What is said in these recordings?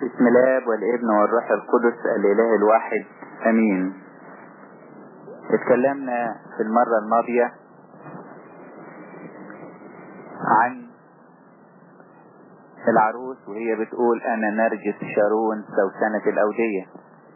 بسم الله والابن والروح القدس الاله الواحد امين اتكلمنا في المرة الماضية عن العروس وهي بتقول انا نرجس شارون سوسنة الاودية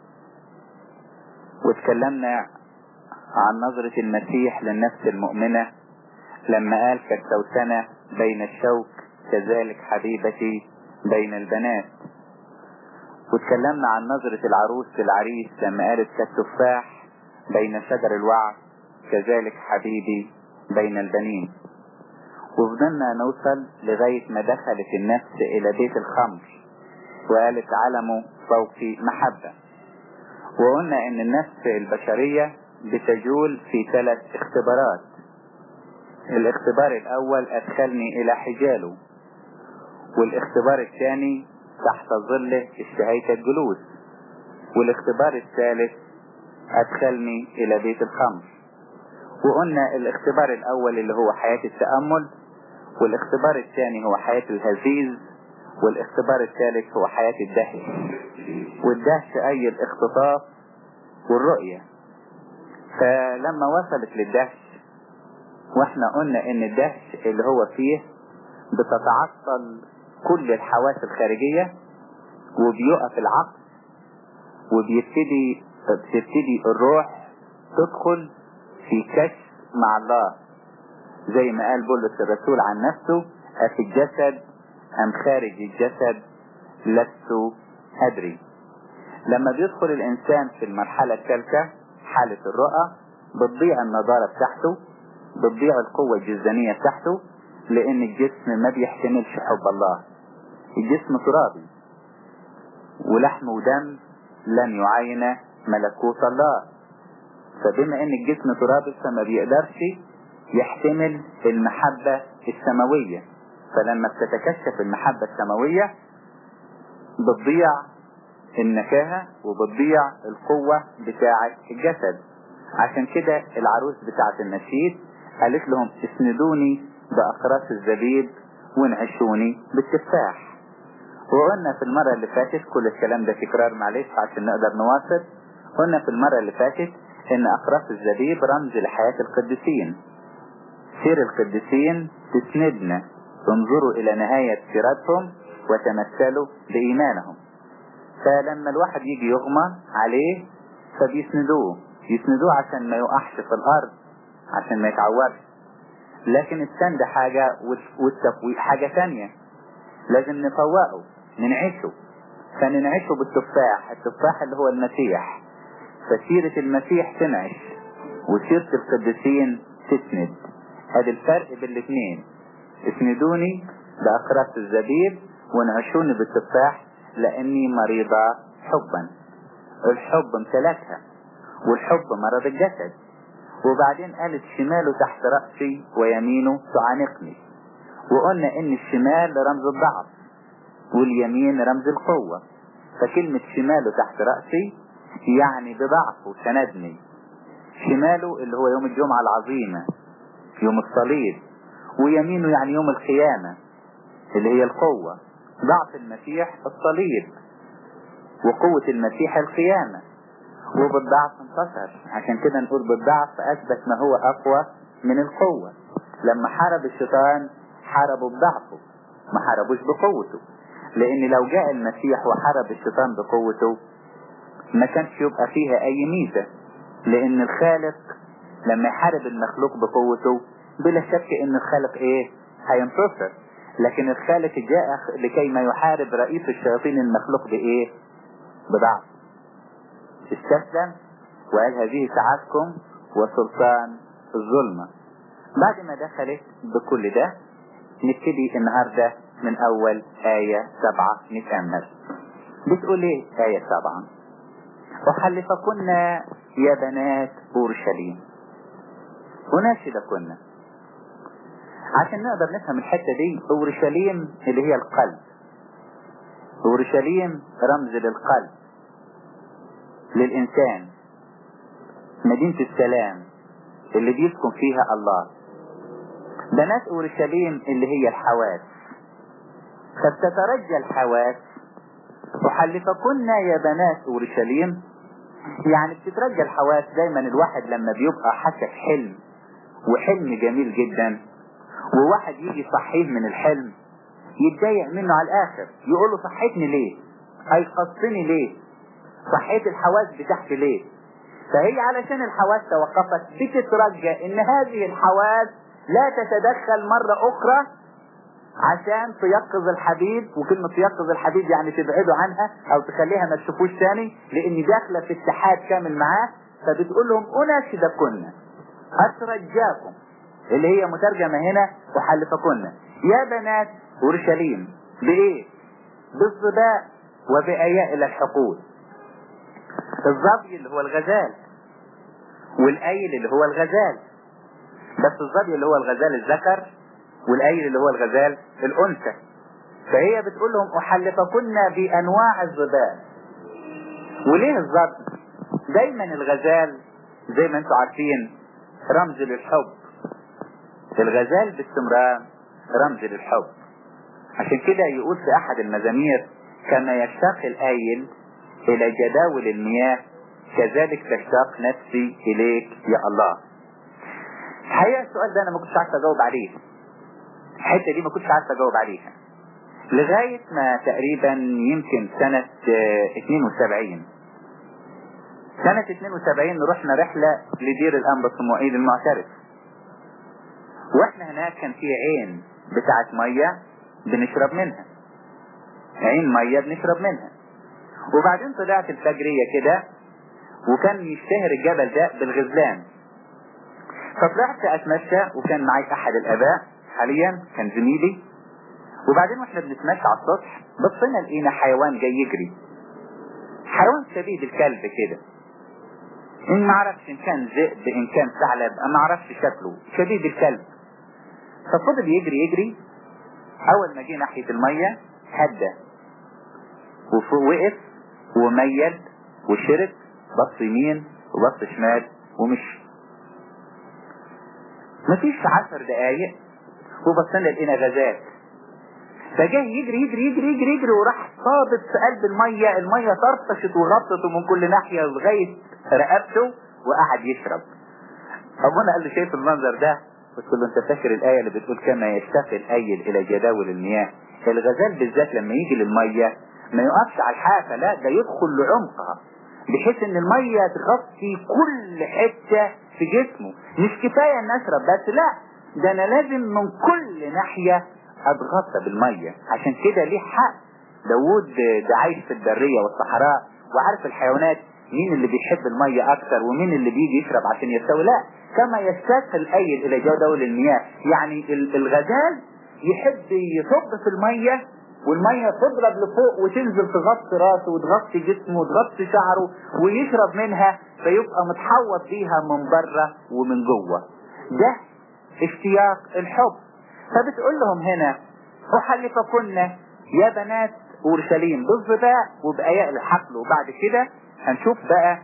واتكلمنا عن نظرة المسيح للنفس المؤمنة لما قال كالسوسنة بين الشوك كذلك حبيبتي بين البنات واتكلمنا عن نظرة العروس للعريس لما قالت كالتفاح بين شجر الوعد كذلك حبيبي بين البنين وفضلنا نوصل لغاية ما دخلت النفس إلى بيت الخمر وقالت علمه فوقي محبة وقلنا إن النفس البشرية بتجول في ثلاث اختبارات الاختبار الأول أدخلني إلى حجاله والاختبار الثاني تحت ظله اشتهيت الجلوس والاختبار الثالث أدخلني إلى بيت الخمر وقلنا الاختبار الأول اللي هو حياة التأمل والاختبار الثاني هو حياة الهزيز والاختبار الثالث هو حياة الدهش والدهش أي الاختطاف والرؤية فلما وصلت للدهش واحنا قلنا ان الدهش اللي هو فيه بتتعطل كل الحواس الخارجية وبيقف العقل وبيبتدي بتبتدي الروح تدخل في كشف مع الله زي ما قال بولس الرسول عن نفسه أفي الجسد أم خارج الجسد لست أدري لما بيدخل الإنسان في المرحلة الثالثة حالة الرؤى بتضيع النضارة بتاعته بتضيع القوة الجسدانية بتاعته لأن الجسم ما بيحتملش حب الله الجسم ترابي ولحم ودم لن يعين ملكوت الله فبما ان الجسم ترابي فما بيقدرش يحتمل المحبة السماوية فلما بتتكشف المحبة السماوية بتضيع النكاهة وبتضيع القوة بتاعة الجسد عشان كده العروس بتاعة النشيد قالت لهم اسندوني بأقراص الزبيب وانعشوني بالتفاح وقلنا في المرة اللي فاتت كل الكلام ده تكرار معلش عشان نقدر نواصل قلنا في المرة اللي فاتت ان اقراص الزبيب رمز لحياة القديسين سير القديسين تسندنا انظروا الى نهاية سيرتهم وتمثلوا بإيمانهم فلما الواحد يجي يغمى عليه فبيسندوه يسندوه عشان ما يقعش في الارض عشان ما يتعورش لكن السند حاجة والتفويق حاجة تانية لازم نفوقه ننعشه فننعشه بالتفاح التفاح اللي هو المسيح فسيرة المسيح تنعش وسيرة القديسين تسند هذا الفرق بين الاثنين اسندوني بأقراص الزبيب وانعشوني بالتفاح لاني مريضة حبا الحب امتلكها والحب مرض الجسد وبعدين قالت شماله تحت رأسي ويمينه تعانقني وقلنا ان الشمال رمز الضعف واليمين رمز القوة فكلمة شماله تحت رأسي يعني بضعفه سندني شماله اللي هو يوم الجمعة العظيمة يوم الصليب ويمينه يعني يوم القيامة اللي هي القوة ضعف المسيح الصليب وقوة المسيح القيامة وبالضعف انتصر عشان كده نقول بالضعف اثبت ما هو اقوى من القوة لما حارب الشيطان حاربوا بضعفه ما حاربوش بقوته لان لو جاء المسيح وحارب الشيطان بقوته ما كانش يبقى فيها اي ميزة لان الخالق لما يحارب المخلوق بقوته بلا شك ان الخالق ايه هينتصر لكن الخالق جاء لكي ما يحارب رئيس الشياطين المخلوق بايه بضعف استسلم وقال هذه ساعتكم وسلطان الظلمة بعد ما دخلت بكل ده نبتدي النهاردة من أول آية سبعة نكمل بتقول ايه آية سبعة وحلفكن يا بنات أورشليم وناشدكن عشان نقدر نفهم الحتة دي أورشليم اللي هي القلب أورشليم رمز للقلب للإنسان مدينة السلام اللي بيسكن فيها الله بنات أورشليم اللي هي الحواس فبتترجى الحواس أحلفكن يا بنات أورشليم يعني بتترجى الحواس دايما الواحد لما بيبقى حاسس حلم وحلم جميل جدا وواحد يجي يصحيه من الحلم يتضايق منه على الاخر يقول له صحيتني ليه ايقظتني ليه صحيت الحواس بتاعتي ليه فهي علشان الحواس توقفت بتترجى ان هذه الحواس لا تتدخل مرة اخرى عشان تيقظ الحبيب وكلمة تيقظ الحبيب يعني تبعده عنها او تخليها ما تشوفوش تاني لان داخلة في اتحاد كامل معاه فبتقول لهم اناشدكن اترجاكم اللي هي مترجمة هنا وحلفكن يا بنات اورشليم بايه بالظباء وبآياء الحقول الظبي اللي هو الغزال والايل اللي هو الغزال بس الظبي اللي هو الغزال الذكر والايل اللي هو الغزال الانثى فهي بتقول لهم احلفكن بانواع الظباء وليه الظبي دايما الغزال زي ما انتم عارفين رمز للحب الغزال باستمرار رمز للحب عشان كده يقول في احد المزامير كما يشتاق الايل الى جداول المياه كذلك تشتاق نفسي اليك يا الله الحقيقه السؤال ده انا ما كنتش عارف اجاوب عليه الحته دي ما كنتش عارف اجاوب عليها لغايه ما تقريبا يمكن سنه 72 سنة 72 رحنا رحلة لدير الأنبا صموئيل المعترف واحنا هناك كان في عين بتاعت مية بنشرب منها عين مية بنشرب منها وبعدين طلعت الفجرية كده وكان يشتهر الجبل ده بالغزلان فطلعت اتمشى وكان معي احد الاباء حاليا كان زميلي وبعدين واحنا بنتمشى على السطح بصينا لقينا حيوان جاي يجري حيوان شبيه بالكلب كده ان ما اعرفش ان كان ذئب ان كان ثعلب ما اعرفش شكله شبيه بالكلب ففضل يجري يجري اول ما جه ناحية المية هدى ووقف وميل وشرب بص يمين وبص شمال ومشي مفيش عشر دقايق وبصينا لقينا غازات فجاه يجري يجري يجري يجري يجري وراح صابت في قلب المية المية طرطشت وغطته من كل ناحية لغاية رقبته وقعد يشرب ابونا قال له شايف المنظر ده قلت له انت فاكر الآية اللي بتقول كما يشتاق الأيل إلى جداول المياه الغزال بالذات لما يجي للمية ما يقفش على الحافة لا ده يدخل لعمقها بحيث ان المية تغطي كل حتة في جسمه مش كفاية ان اشرب بس لا ده انا لازم من كل ناحية اتغطى بالمية عشان كده ليه حق داود ده عايش في البرية والصحراء وعارف الحيوانات مين اللي بيحب المية اكتر ومين اللي بيجي يشرب عشان يستوي لا كما يشتاق الايل الى جدول المياه يعني الغزال يحب يصب في المية والمية تضرب لفوق وتنزل تغطي راسه وتغطي جسمه وتغطي شعره ويشرب منها فيبقى متحوط بيها من بره ومن جوه ده اشتياق الحب فبتقول لهم هنا احلفكن يا بنات اورشليم بالظباء وبآياء الحقل وبعد كده هنشوف بقى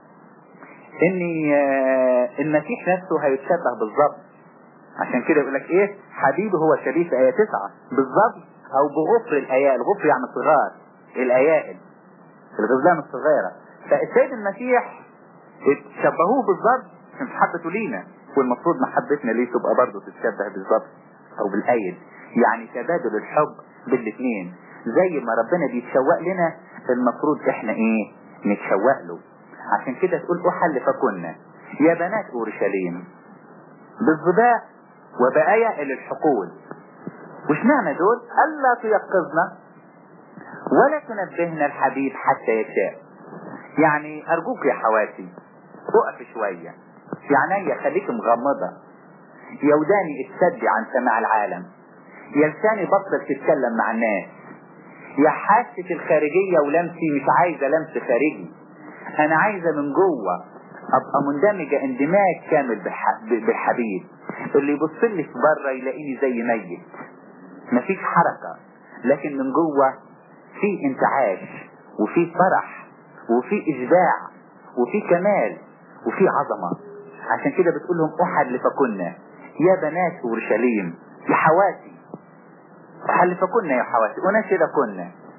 ان المسيح نفسه هيتشبه بالظبط عشان كده يقول لك ايه حبيبه هو شبيه في ايه تسعة بالظبط او بغفر الاياء الغفر يعني صغار الايائل الغزلان الصغيرة فالسيد المسيح شبهوه بالظبط عشان محبته لينا والمفروض محبتنا ليه تبقى برضه تتشبه بالظبط او بالايل يعني تبادل الحب بالاثنين زي ما ربنا بيتشوق لنا المفروض احنا ايه نتشوق له عشان كده تقول احلفكن يا بنات اورشليم بالظباء وبآية للحقول وش معنى دول ألا تيقظنا ولا تنبهنا الحبيب حتى يشاء يعني أرجوك يا حواتي وقف شوية يا عينيا خليك مغمضة يا وداني اتسدي عن سماع العالم يا لساني بطل تتكلم مع الناس يا حاسة الخارجية ولمسي مش عايزة لمس خارجي انا عايزة من جوه ابقى مندمجة اندماج كامل بالحبيب اللي يبص لي في بره يلاقيني زي ميت مفيش حركة لكن من جوه في انتعاش وفي فرح وفي اشباع وفي كمال وفي عظمة عشان كده بتقول لهم احلفكن يا بنات اورشليم يا حواتي احلفكن يا حواتي اناشدكن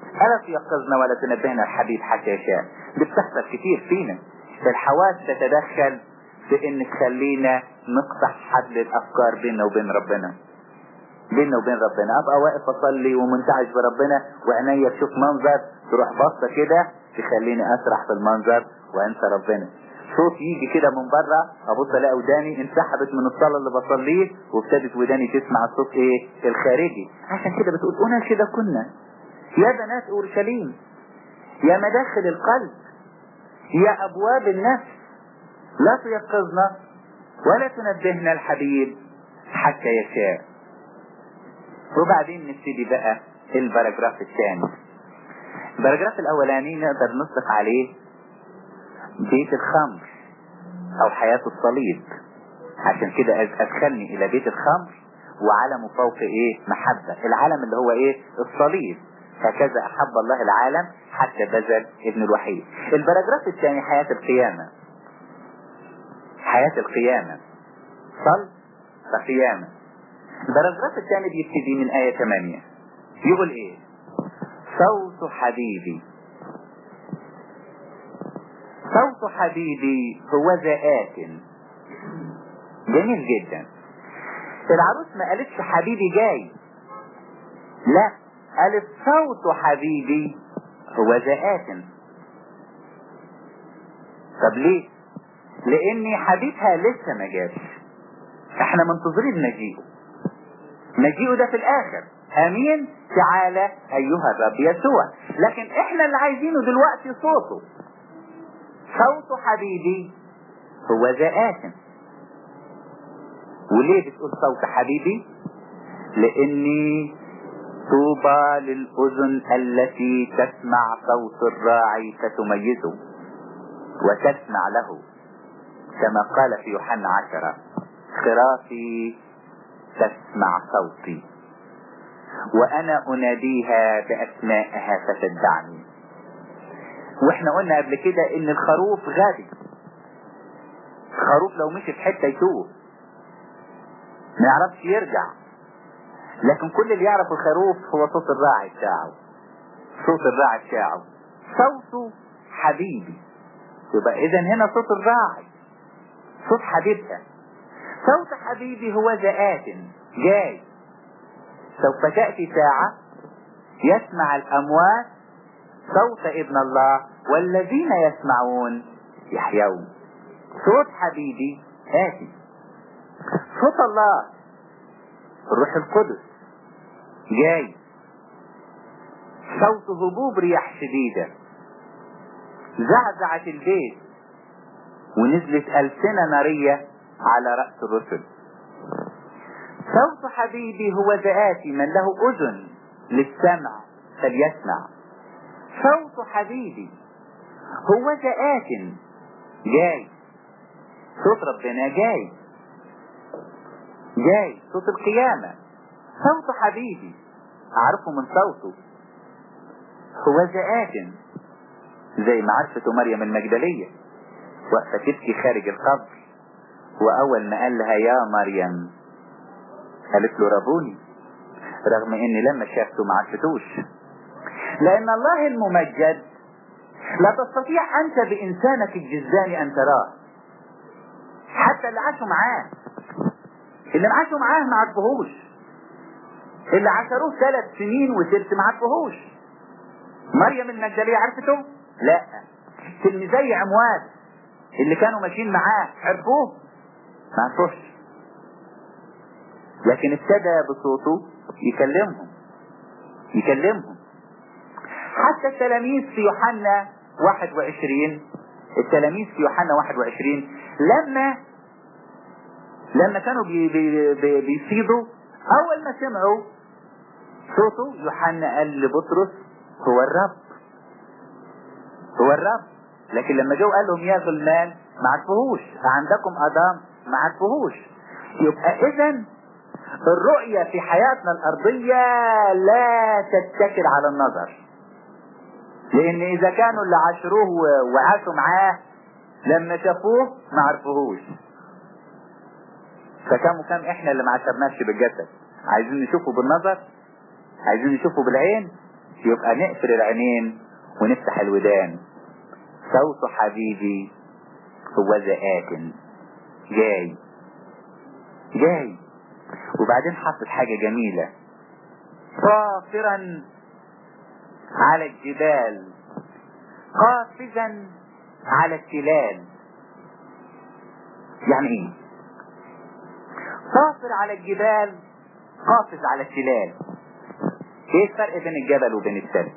ألا تيقظنا ولا تنبهنا الحبيب حتى يشاء دي بتحصل كتير فينا الحواس تتدخل في ان تخلينا نقطع حبل الافكار بيننا وبين ربنا بيننا وبين ربنا ابقى واقف اصلي ومنتعش بربنا وعينيا تشوف منظر تروح باصه كده تخليني اسرح في المنظر وانسى ربنا صوت يجي كده من بره ابص الاقي وداني انسحبت من الصلاه اللي بصليه وابتدت وداني تسمع الصوت ايه الخارجي عشان كده بتقول انا كده كنا يا بنات اورشليم يا مداخل القلب يا ابواب النفس لا تيقظنا ولا تنبهنا الحبيب حتى يشاء وبعدين نبتدي بقى الباراجراف الثاني الباراجراف الاولاني نقدر نطلق عليه بيت الخمر او حياة الصليب عشان كده ادخلني الى بيت الخمر وعلمه فوق ايه محبة العالم اللي هو ايه الصليب هكذا احب الله العالم حتى بذل ابن الوحيد الباراجراف الثاني حياة القيامة حياة القيامة صل فقيامة الباراجراف الثاني بيبتدي من آية 8 يقول ايه صوت حبيبي صوت حبيبي هو ذات جميل جدا العروس ما قالتش حبيبي جاي لا قالت صوت حبيبي هو ذات طب ليه لان حبيبها لسه ما جاش احنا منتظرين مجيئه مجيئه ده في الاخر امين تعالى ايها الرب يسوع لكن احنا اللي عايزينه دلوقتي صوته صوت حبيبي هو ذات وليه بتقول صوت حبيبي لاني طوبى للاذن التي تسمع صوت الراعي فتميزه وتسمع له كما قال في يوحنا عشرة خرافي تسمع صوتي وانا اناديها باسمائها فتدعني واحنا قلنا قبل كده ان الخروف غبي الخروف لو مشي في حته يتوه ما يعرفش يرجع لكن كل اللي يعرف الخروف هو صوت الراعي بتاعه صوت الراعي بتاعه صوته حبيبي يبقى اذا هنا صوت الراعي صوت حبيبها صوت حبيبي هو ذات جاي سوف تأتي ساعة يسمع الأموات صوت ابن الله والذين يسمعون يحيون صوت حبيبي آتي صوت الله الروح القدس جاي صوت هبوب رياح شديدة زعزعت البيت ونزلت ألسنة نارية على رأس الرسل صوت حبيبي هو ذاتي من له أذن للسمع فليسمع صوت حبيبي هو ذات جاي صوت ربنا جاي جاي صوت القيامة صوت حبيبي أعرفه من صوته هو ذات زي ما عرفته مريم المجدلية وقفة تبكي خارج القبر وأول ما قال لها يا مريم قالت له ربوني رغم ان لما شافته ما عرفتوش لان الله الممجد لا تستطيع انت بانسانك الجزاني ان تراه حتى اللي عاشوا معاه اللي عاشوا معاه ما عرفوهوش اللي عاشروه ثلاث سنين وست ما عرفوهوش مريم المجدلية عرفته لا تلميذي عموات اللي كانوا ماشيين معاه عرفوه ما عرفوش لكن ابتدى بصوته يكلمهم يكلمهم حتى التلاميذ في يوحنا 21 التلاميذ في يوحنا 21 لما لما كانوا بي بي بي بيصيدوا اول ما سمعوا صوته يوحنا قال لبطرس هو الرب هو الرب لكن لما جو قال لهم يا غلمان ما عرفوهوش عندكم ادام ما عرفوهوش يبقى اذا الرؤية في حياتنا الأرضية لا تتكل على النظر لأن إذا كانوا اللي عاشروه وعاشوا معاه لما شافوه ما عرفوهوش فكم وكم احنا اللي ما عشرناش بالجسد عايزين نشوفه بالنظر عايزين نشوفه بالعين يبقى نقفل العينين ونفتح الودان صوت حبيبي هو آت جاي جاي وبعدين حصل حاجة جميلة صافرا على الجبال قافزا على التلال يعني ايه صافر على الجبال قافز على التلال ايه الفرق بين الجبل وبين التل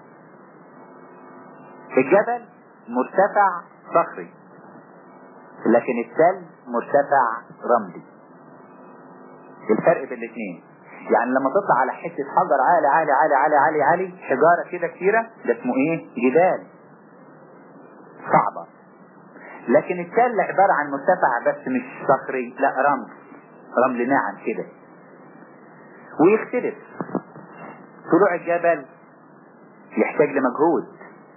الجبل مرتفع صخري لكن التل مرتفع رملي الفرق بين الاثنين يعني لما تطلع على حته حجر عالي عالي عالي عالي عالي عالي حجاره كده كتيره ده اسمه ايه جبال صعبه لكن التل عباره عن مرتفع بس مش صخري لا رمل رمل ناعم كده ويختلف طلوع الجبل يحتاج لمجهود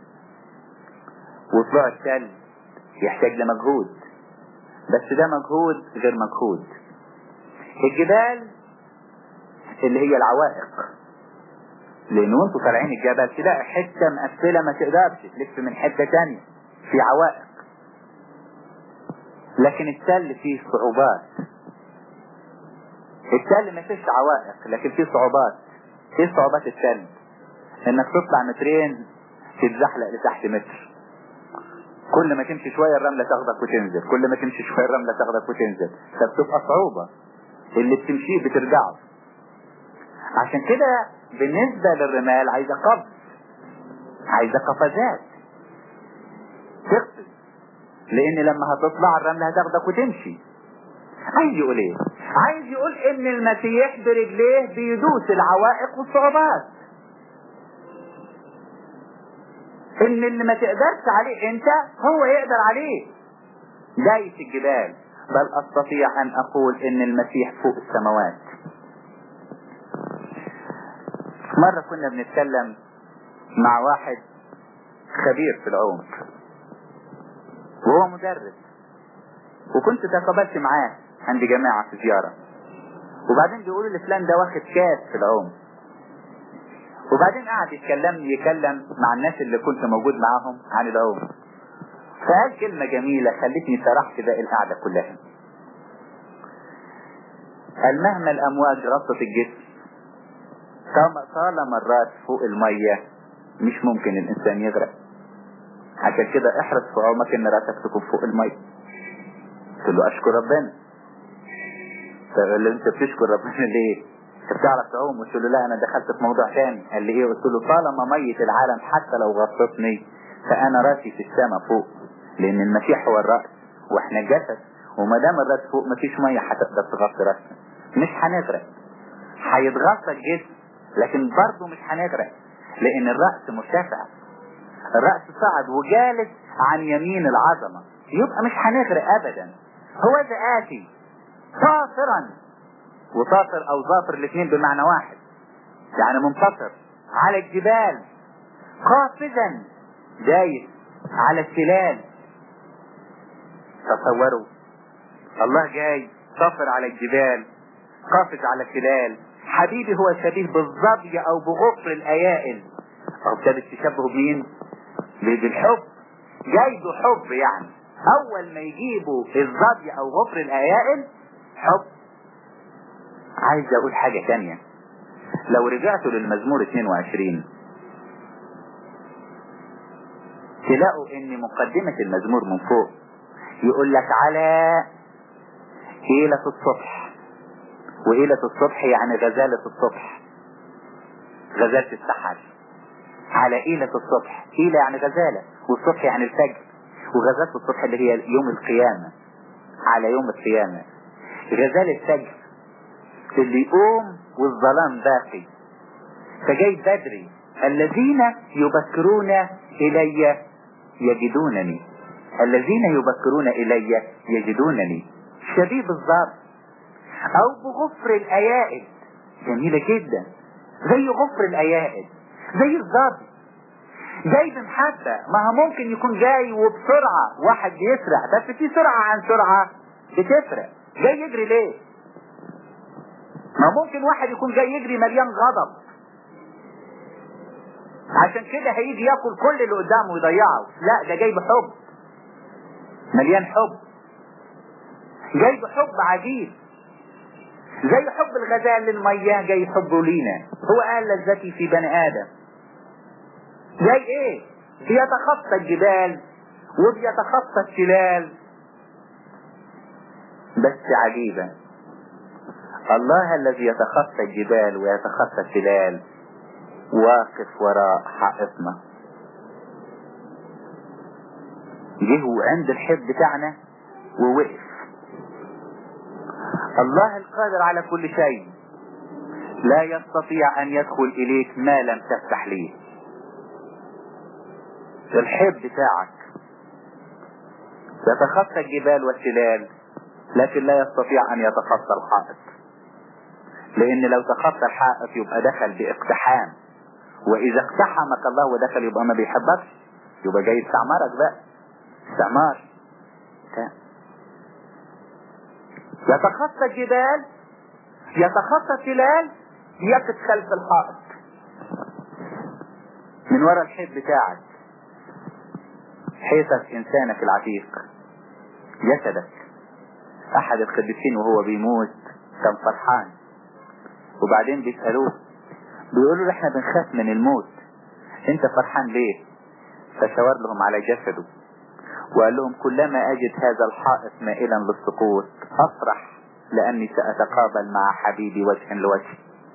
وطلوع التل يحتاج لمجهود بس ده مجهود غير مجهود الجبال اللي هي العوائق لان وانتوا طالعين الجبل تلاقي حته مقفله ما تقدرش تلف من حته تانية في عوائق لكن التل فيه صعوبات التل ما فيش عوائق لكن فيه صعوبات ايه صعوبات التل انك تطلع مترين تتزحلق لتحت متر كل ما تمشي شوية الرملة تاخدك وتنزل كل ما تمشي شوية الرملة تاخدك وتنزل فبتبقى صعوبة اللي بتمشيه بترجعه عشان كده بالنسبة للرمال عايزة قبض عايزة قفزات تقفز لان لما هتطلع الرملة هتاخدك وتمشي عايز يقول ايه عايز يقول ان المسيح برجليه بيدوس العوائق والصعوبات ان اللي ما تقدرش عليه انت هو يقدر عليه دايس الجبال بل استطيع ان اقول ان المسيح فوق السماوات مرة كنا بنتكلم مع واحد خبير في العوم وهو مدرس وكنت تقابلت معاه عند جماعة في زيارة وبعدين بيقولوا لي فلان ده واخد كاس في العوم وبعدين قعد يتكلم يتكلم مع الناس اللي كنت موجود معاهم عن العوم فقال كلمة جميلة خلتني سرحت باقي القعدة كلها قال مهما الأمواج غطت الجسم طال مرات فوق المية مش ممكن الإنسان يغرق عشان كده احرص في عمرك ان راسك تكون فوق المية قلت له اشكر ربنا فقال له انت بتشكر ربنا ليه انت بتعرف تعوم قلت له لا انا دخلت في موضوع تاني قال لي ايه قلت له طالما مية العالم حتى لو غطتني فانا راسي في السماء فوق لان المسيح هو الرأس واحنا الجسد وما دام الراس فوق مفيش مية هتقدر تغطي راسنا مش هنغرق هيتغطى الجسم لكن برضه مش هنغرق لان الرأس مرتفع الرأس صعد وجالس عن يمين العظمة يبقى مش هنغرق ابدا هو ذا آتي صافرا وصافر او ظافر الاثنين بمعنى واحد يعني منتصر على الجبال قافزا دايس على التلال تصوروا الله جاي صافر على الجبال قافز على التلال حبيبي هو شبيه بالظبي او بغفر الايائل او ابتدى التشبه بمين بالحب جاي حب يعني اول ما يجيبوا الظبي او غفر الايائل حب عايز اقول حاجة تانية لو رجعتوا للمزمور 22 تلاقوا ان مقدمة المزمور من فوق يقول لك على هيلة الصبح وهيلة الصبح يعني غزالة الصبح غزالة السحر على إيلة الصبح إيلة يعني غزالة والصبح يعني الفجر وغزالة الصبح اللي هي يوم القيامة على يوم القيامة غزال الفجر اللي يقوم والظلام باقي فجاي بدري الذين يبكرون إلي يجدونني الذين يبكرون إلي يجدونني شبيه بالظبط أو بغفر الأيائل جميلة جدا زي غفر الأيائل زي الظبي جاي بمحبة ما هو ممكن يكون جاي وبسرعة واحد بيسرع بس في سرعة عن سرعة بتفرق جاي يجري ليه ما ممكن واحد يكون جاي يجري مليان غضب عشان كده هيجي ياكل كل اللي قدامه ويضيعه لا ده جاي بحب مليان حب جاي بحب عجيب زي حب الغزال للمياه جاي حبه لينا هو قال لذتي في بني ادم جاي ايه بيتخطى الجبال وبيتخطى الشلال بس عجيبة الله الذي يتخطى الجبال ويتخطى الشلال واقف وراء حائطنا جه عند الحب بتاعنا ووقف الله القادر على كل شيء لا يستطيع ان يدخل اليك ما لم تفتح ليه الحب بتاعك يتخطى الجبال والشلال لكن لا يستطيع ان يتخطى الحائط لان لو تخطى الحائط يبقى دخل باقتحام واذا اقتحمك الله ودخل يبقى ما بيحبكش يبقى جاي يستعمرك بقى استعمار يتخطى الجبال يتخطى الشلال يقف خلف الحائط من ورا الحيط بتاعك حيطك انسانك العتيق جسدك احد القديسين وهو بيموت كان فرحان وبعدين بيسألوه بيقولوا له احنا بنخاف من الموت انت فرحان ليه فشاور لهم على جسده وقال لهم كلما اجد هذا الحائط مائلا للسقوط افرح لاني ساتقابل مع حبيبي وجها لوجه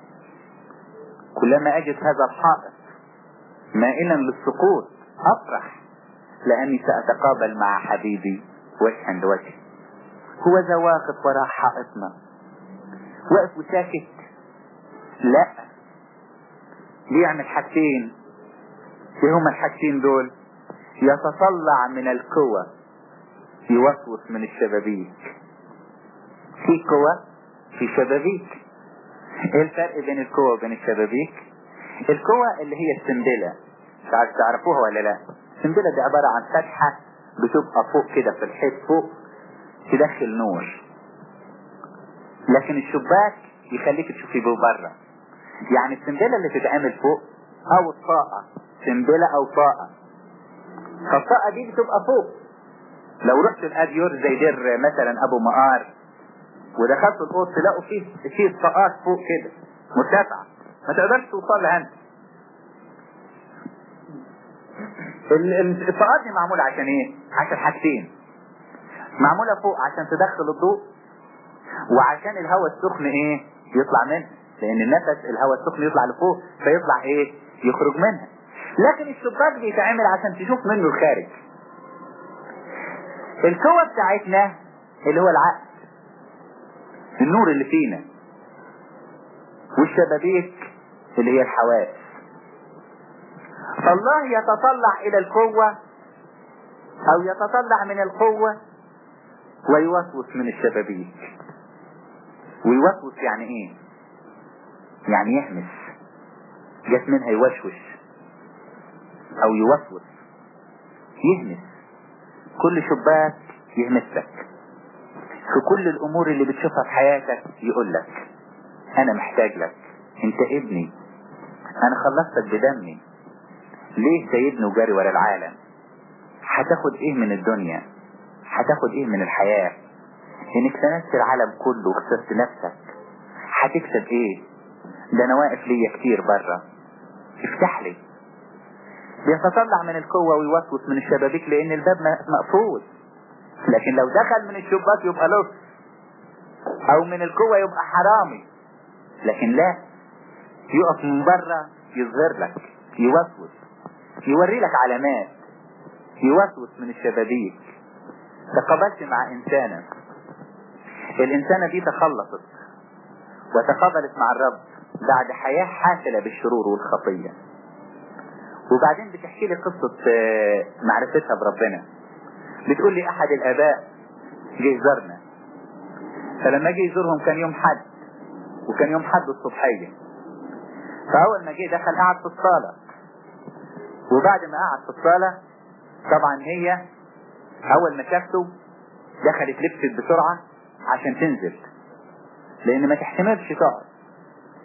كلما اجد هذا الحائط مائلا للسقوط افرح لاني ساتقابل مع حبيبي وجها لوجه هو ذا واقف وراء حائطنا واقف وساكت لا بيعمل حاجتين ايه هما الحاجتين دول يتطلع من القوى يوسوس من الشبابيك في قوى في شبابيك ايه الفرق بين القوى وبين الشبابيك القوى اللي هي السنبلة مش عارف تعرفوها ولا لا السنبلة دي عبارة عن فتحة بتبقى فوق كده في الحيط فوق تدخل نور لكن الشباك يخليك تشوفي بره يعني السنبلة اللي تتعمل فوق او الطاقة سنبلة او طاقة فالطاقة دي بتبقى فوق لو رحت الاديور زي دير مثلا ابو مقار ودخلت الاوض تلاقوا فيه فيه طاقات فوق كده مرتفعة ما تقدرش توصل لها انت الطاقات دي معمولة عشان ايه عشان حاجتين معمولة فوق عشان تدخل الضوء وعشان الهواء السخن ايه يطلع منها لان النفس الهواء السخن يطلع لفوق فيطلع ايه يخرج منها لكن الشباك بيتعمل عشان تشوف منه الخارج القوة بتاعتنا اللي هو العقل النور اللي فينا والشبابيك اللي هي الحواس فالله يتطلع الى القوة او يتطلع من القوة ويوسوس من الشبابيك ويوسوس يعني ايه يعني يهمس جت منها يوشوش او يوسوس يهمس كل شباك يهمسك في كل الامور اللي بتشوفها في حياتك يقول لك انا محتاج لك انت ابني انا خلصتك بدمي ليه سيدني وجاري ورا العالم هتاخد ايه من الدنيا هتاخد ايه من الحياة انك سندت العالم كله وخسرت نفسك هتكسب ايه ده انا واقف ليا كتير بره افتح لي بيتطلع من القوة ويوسوس من الشبابيك لان الباب مقفول لكن لو دخل من الشباك يبقى لص او من القوة يبقى حرامي لكن لا يقف من بره يظهر لك يوسوس يوري لك علامات يوسوس من الشبابيك تقابلت مع انسانة الانسانة دي تخلصت وتقابلت مع الرب بعد حياة حافلة بالشرور والخطية وبعدين بتحكي لي قصة معرفتها بربنا بتقول لي احد الاباء جه يزورنا فلما جه يزورهم كان يوم حد وكان يوم حد الصبحية فاول ما جه دخل قعد في الصالة وبعد ما قعد في الصالة طبعا هي اول ما شافته دخلت لبست بسرعة عشان تنزل لان ما تحتملش تقعد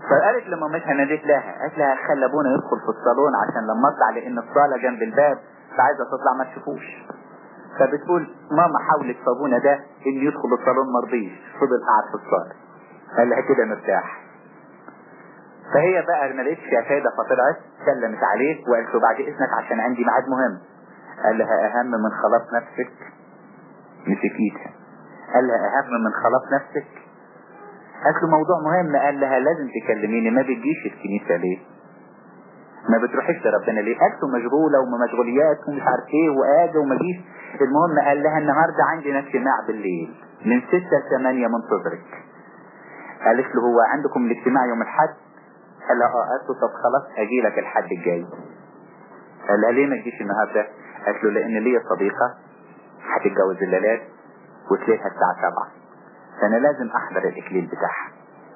فقالت لمامتها ناديت لها قالت لها خلي ابونا يدخل في الصالون عشان لما اطلع لان الصاله جنب الباب فعايزه تطلع ما تشوفوش فبتقول ماما حاولت في ابونا ده ان يدخل الصالون مرضيش فضل قاعد في الصاله قال لها كده مرتاح فهي بقى ما لقيتش فيها فايده فطلعت سلمت عليه وقالت له بعد اذنك عشان عندي ميعاد مهم قال لها اهم من خلاص نفسك مسكيتها قال لها اهم من خلاص نفسك قالت له موضوع مهم قال لها لازم تكلميني ما بتجيش الكنيسة ليه ما بتروحيش لربنا ليه قالت له مشغولة ومشغوليات ومش عارف ايه وقاعدة وما جيش المهم قال لها النهاردة عندنا اجتماع بالليل من ستة لثمانية منتظرك قالت له هو عندكم الاجتماع يوم الحد قال لها اه قالت له طب خلاص اجي لك الحد الجاي قال لها ليه ما تجيش النهارده قالت له لان ليا صديقة هتتجوز الليلات وتلاقيها الساعة سبعة فانا لازم احضر الاكليل بتاعها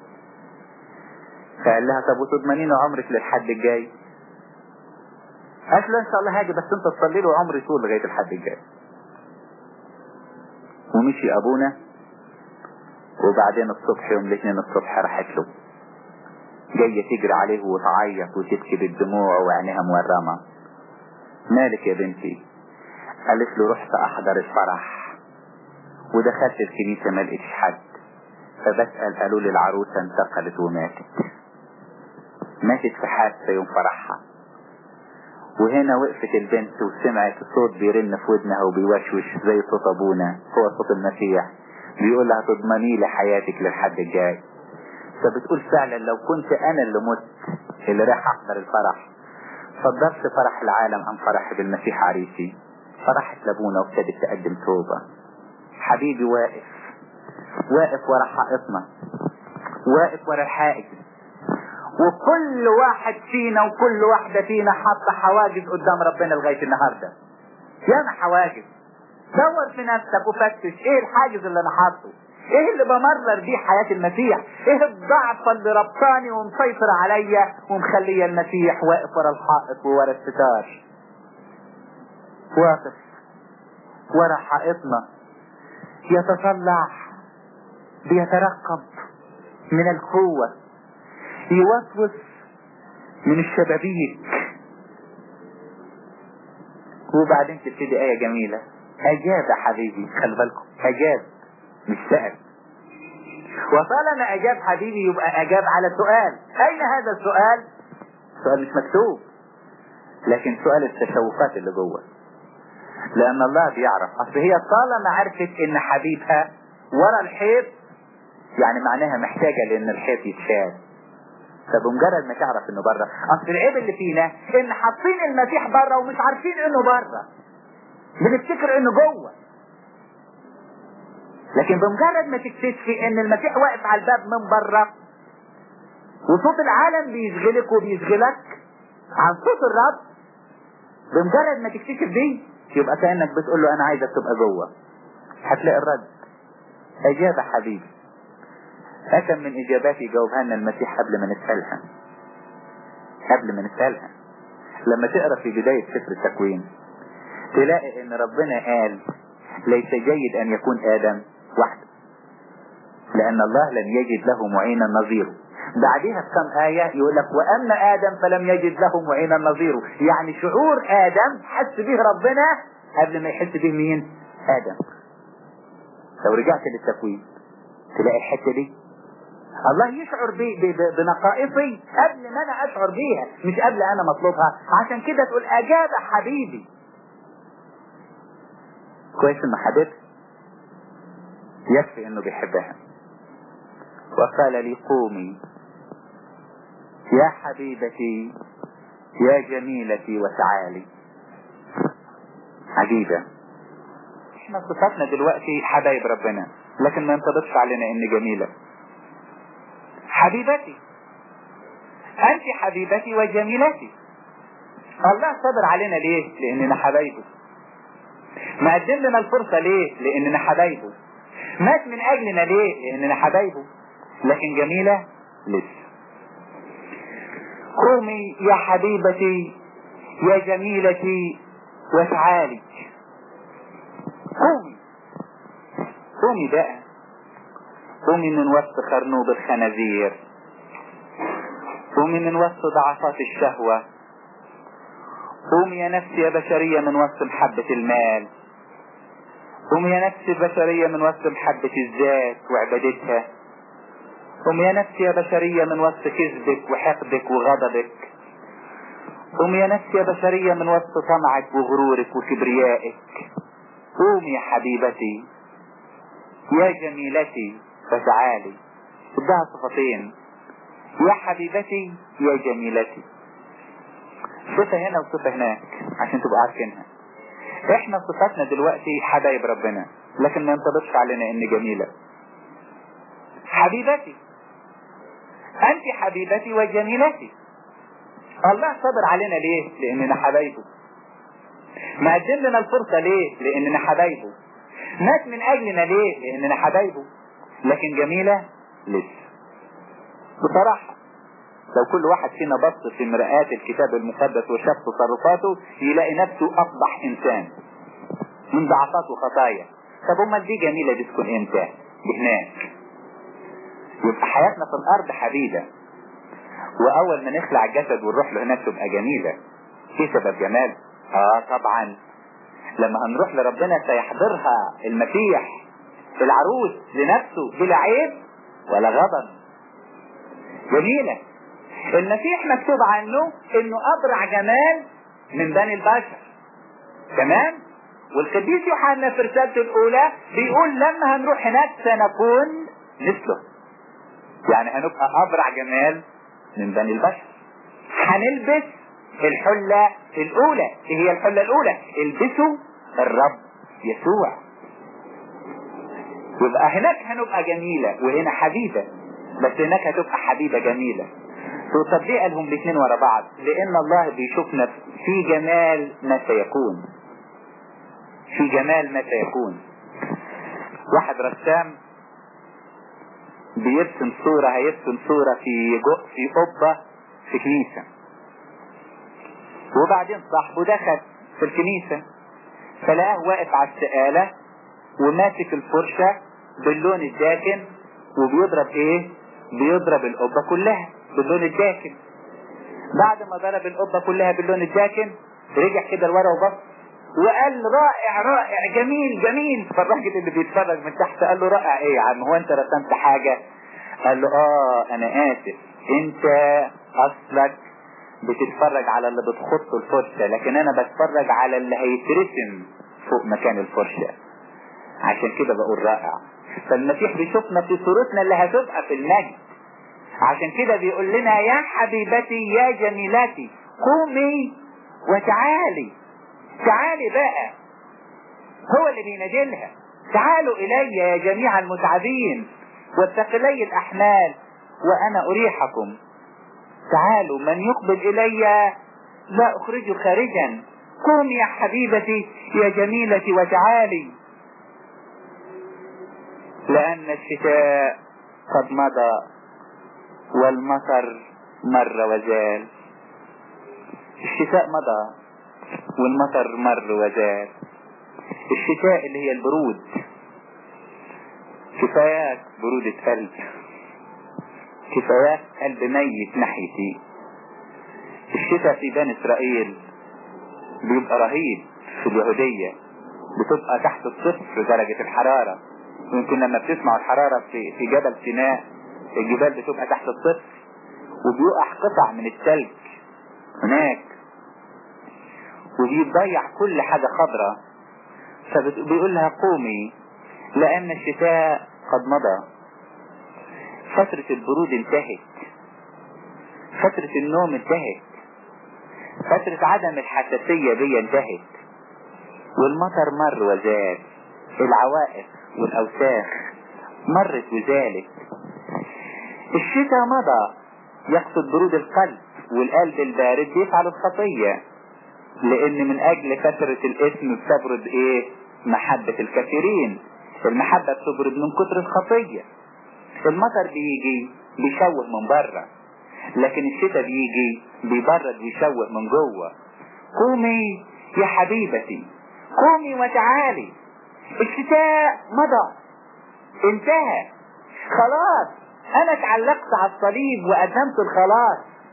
فقال لها طب وتضمنين عمرك للحد الجاي قالت له ان شاء الله هاجي بس انت تصلي له عمري طول لغايه الحد الجاي ومشي ابونا وبعدين الصبح يوم الاثنين الصبح راحت له جاية تجري عليه وتعيط وتبكي بالدموع وعينيها مورمة مالك يا بنتي قالت له رحت احضر الفرح ودخلت الكنيسة ما لقيتش حد فبسأل قالوا لي العروسة انتقلت وماتت ماتت في حادثة يوم فرحها وهنا وقفت البنت وسمعت صوت بيرن في ودنها وبيوشوش زي صوت ابونا هو صوت المسيح بيقول لها تضمني لي حياتك للحد الجاي فبتقول فعلا لو كنت انا اللي مت اللي رايح احضر الفرح فضلت فرح العالم عن فرحي بالمسيح عريسي فرحت لابونا وابتدت تقدم توبة حبيبي واقف واقف ورا حائطنا واقف ورا الحائط وكل واحد فينا وكل واحدة فينا حاطة حواجز قدام ربنا لغاية النهاردة ياما حواجز دور في نفسك وفتش ايه الحاجز اللي انا حاطه ايه اللي بمرر بيه حياة المسيح ايه الضعف اللي ربطاني ومسيطر عليا ومخليه المسيح واقف ورا الحائط وورا الستار واقف ورا حائطنا يتطلع بيترقب من القوة يوسوس من الشبابيك وبعدين تبتدي آية جميلة أجاب يا حبيبي خلي بالكم أجاب مش سأل وطالما أجاب حبيبي يبقى أجاب على سؤال أين هذا السؤال سؤال مش مكتوب لكن سؤال التشوفات اللي جوه لأن الله بيعرف أصل هي طالما عرفت إن حبيبها ورا الحيط يعني معناها محتاجة لأن الحيط يتشال فبمجرد ما تعرف انه بره اصل العيب اللي فينا ان حاطين المسيح بره ومش عارفين انه بره بنفتكر انه جوه لكن بمجرد ما تكتشفي ان المسيح واقف على الباب من بره وصوت العالم بيشغلك وبيشغلك عن صوت الرب بمجرد ما تكتشف دي يبقى كانك بتقول له انا عايزك تبقى جوه هتلاقي الرد اجابه حبيبي أكم من إجابات يجاوبها لنا المسيح قبل ما نسألها قبل ما نسألها لما تقرأ في بداية سفر التكوين تلاقي ان ربنا قال ليس جيد ان يكون ادم وحده لان الله لم يجد له معينا نظيره بعدها بكم آية يقول لك وأما آدم فلم يجد له معينا نظيره يعني شعور آدم حس به ربنا قبل ما يحس به مين آدم لو رجعت للتكوين تلاقي الحتة دي الله يشعر بي بي بنقائصي قبل ما انا اشعر بيها مش قبل انا مطلوبها عشان كده تقول اجاب حبيبي كويس انه حبيبها يكفي انه بيحبها وقال لي قومي يا حبيبتي يا جميلتي وتعالي عجيبة احنا صفاتنا دلوقتي حبايب ربنا لكن ما ينطبقش علينا ان جميلة حبيبتي انت حبيبتي وجميلتي الله صبر علينا ليه لاننا حبايبه ما قدم لنا الفرصة ليه لاننا حبايبه مات من اجلنا ليه لاننا حبايبه لكن جميلة لسه قومي يا حبيبتي يا جميلتي وتعالي قومي قومي بقى قومي من وسط خرنوب الخنازير قومي من وسط ضعفات الشهوة قومي يا نفسي يا بشرية من وسط محبة المال قومي يا نفسي البشرية من وسط محبة الذات وعبادتها قومي يا نفسي يا بشرية من وسط كذبك وحقدك وغضبك قومي يا نفسي يا بشرية من وسط طمعك وغرورك وكبريائك قومي يا حبيبتي يا جميلتي فتعالي بدها صفتين يا حبيبتي يا جميلتي صفة هنا وصفة هناك عشان تبقوا عارفينها احنا صفاتنا دلوقتي حبايب ربنا لكن ما ينطبقش علينا ان جميلة حبيبتي انت حبيبتي وجميلتي الله صبر علينا ليه لاننا حبايبه ما قدم لنا الفرصة ليه لاننا حبايبه مات من اجلنا ليه لاننا حبايبه لكن جميلة لسه بصراحة لو كل واحد فينا بص في مرآة الكتاب المقدس وشاف تصرفاته يلاقي نفسه أصبح إنسان من ضعفات وخطايا طب امال دي جميلة دي تكون امتى؟ هناك يبقى حياتنا في الأرض حبيبة وأول ما نخلع الجسد ونروح له هناك تبقى جميلة ايه سبب جمال؟ اه طبعا لما هنروح لربنا سيحضرها المسيح العروس لنفسه بلا عيب ولا غضب جميلة المسيح مكتوب عنه انه ابرع جمال من بني البشر تمام والقديس يوحنا في رسالته الاولى بيقول لما هنروح هناك سنكون مثله يعني هنبقى ابرع جمال من بني البشر هنلبس الحلة الاولى ايه هي الحلة الاولى البسوا الرب يسوع يبقى هناك هنبقى جميلة وهنا حبيبة بس هناك هتبقى حبيبة جميلة طب ليه قالهم الاثنين ورا بعض لان الله بيشوفنا في جمال ما سيكون في جمال ما سيكون واحد رسام بيرسم صورة هيرسم صورة في جو في قبة في كنيسة وبعدين صاحبه دخل في الكنيسة فلقاه واقف على السقالة وماسك الفرشة باللون الداكن وبيضرب ايه بيضرب القبة كلها باللون الداكن بعد ما ضرب القبة كلها باللون الداكن رجع كده لورا وبص وقال رائع رائع جميل جميل فالراجل اللي بيتفرج من تحت قال له رائع ايه يا عم هو انت رسمت حاجة قال له اه انا اسف انت اصلك بتتفرج على اللي بتخط الفرشة لكن انا بتفرج على اللي هيترسم فوق مكان الفرشة عشان كده بقول رائع فالمسيح بيشوفنا في صورتنا اللي هتبقى في المجد عشان كده بيقول لنا يا حبيبتي يا جميلتي قومي وتعالي تعالي بقى هو اللي بينادلها تعالوا إلي يا جميع المتعبين والثقلي الأحمال وأنا أريحكم تعالوا من يقبل إلي لا أخرجه خارجا قومي يا حبيبتي يا جميلتي وتعالي لأن الشتاء قد مضى والمطر مر وزال الشتاء مضى والمطر مر وزال الشتاء اللي هي البرود كفايات برودة قلب كفايات قلب ميت ناحيتي الشتاء في بني اسرائيل بيبقى رهيب في اليهودية بتبقى تحت الصفر درجة الحرارة يمكن لما بتسمعوا الحرارة في, في جبل سيناء الجبال بتبقى تحت الصفر وبيقع قطع من الثلج هناك وبيضيع كل حاجة خضراء فبيقول لها قومي لأن الشتاء قد مضى فترة البرود انتهت فترة النوم انتهت فترة عدم الحساسية دي انتهت والمطر مر وزال العوائق والأوساخ مرت وزالت الشتاء مضى يقصد برود القلب والقلب البارد بيفعل الخطية لان من اجل كثرة الاسم بتبرد ايه محبة الكثيرين المحبة بتبرد من كثر الخطية المطر بيجي بيشوه من بره لكن الشتاء بيجي بيبرد ويشوه من جوه قومي يا حبيبتي قومي وتعالي الشتاء مضى انتهى خلاص انا اتعلقت على الصليب وقدمت الخلاص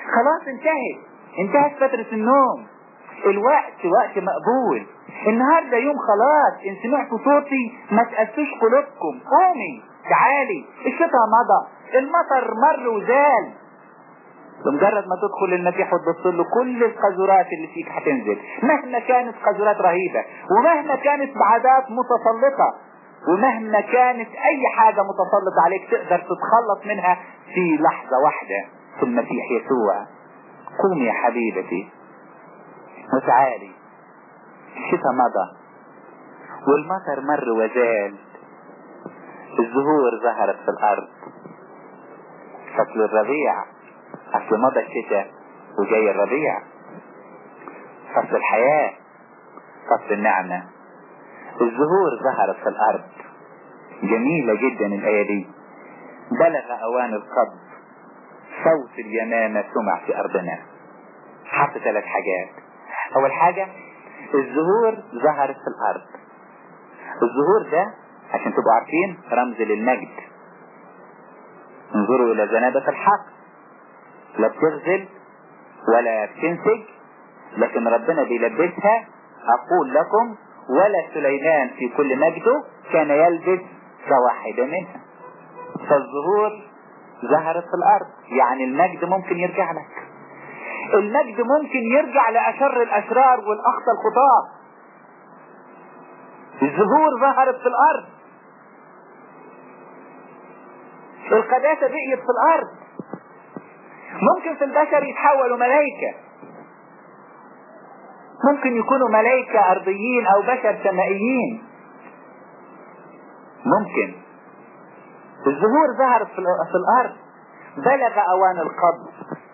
خلاص انتهت انتهت فترة النوم الوقت وقت مقبول النهاردة يوم خلاص ان سمعتوا صوتي ما تقسوش قلوبكم قومي تعالي الشتاء مضى المطر مر وزال بمجرد ما تدخل المسيح وتبص له كل القذورات اللي فيك هتنزل مهما كانت قذورات رهيبة ومهما كانت بعادات متسلطة ومهما كانت اي حاجة متسلطة عليك تقدر تتخلص منها في لحظة واحدة في المسيح يسوع قومي يا حبيبتي وتعالي الشتاء مضى والمطر مر وزال الزهور ظهرت في الارض فصل الربيع اصل مضى الشتاء وجاي الربيع فصل الحياة فصل النعمة الزهور ظهرت في الارض جميلة جدا الاية دي بلغ اوان القبض صوت اليمامة سمع في ارضنا حط ثلاث حاجات اول حاجة الزهور ظهرت في الارض الزهور ده عشان تبقوا عارفين رمز للمجد انظروا الى زنابة الحق لا بتغزل ولا بتنسج لكن ربنا بيلبسها اقول لكم ولا سليمان في كل مجده كان يلبس كواحدة منها فالظهور ظهرت في الارض يعني المجد ممكن يرجع لك المجد ممكن يرجع لاشر الاشرار والاخطى الخطاب الزهور ظهرت في الارض القداسة بقيت في الارض ممكن في البشر يتحولوا ملائكة ممكن يكونوا ملائكة ارضيين او بشر سمائيين ممكن الزهور ظهرت في الارض بلغ اوان القبض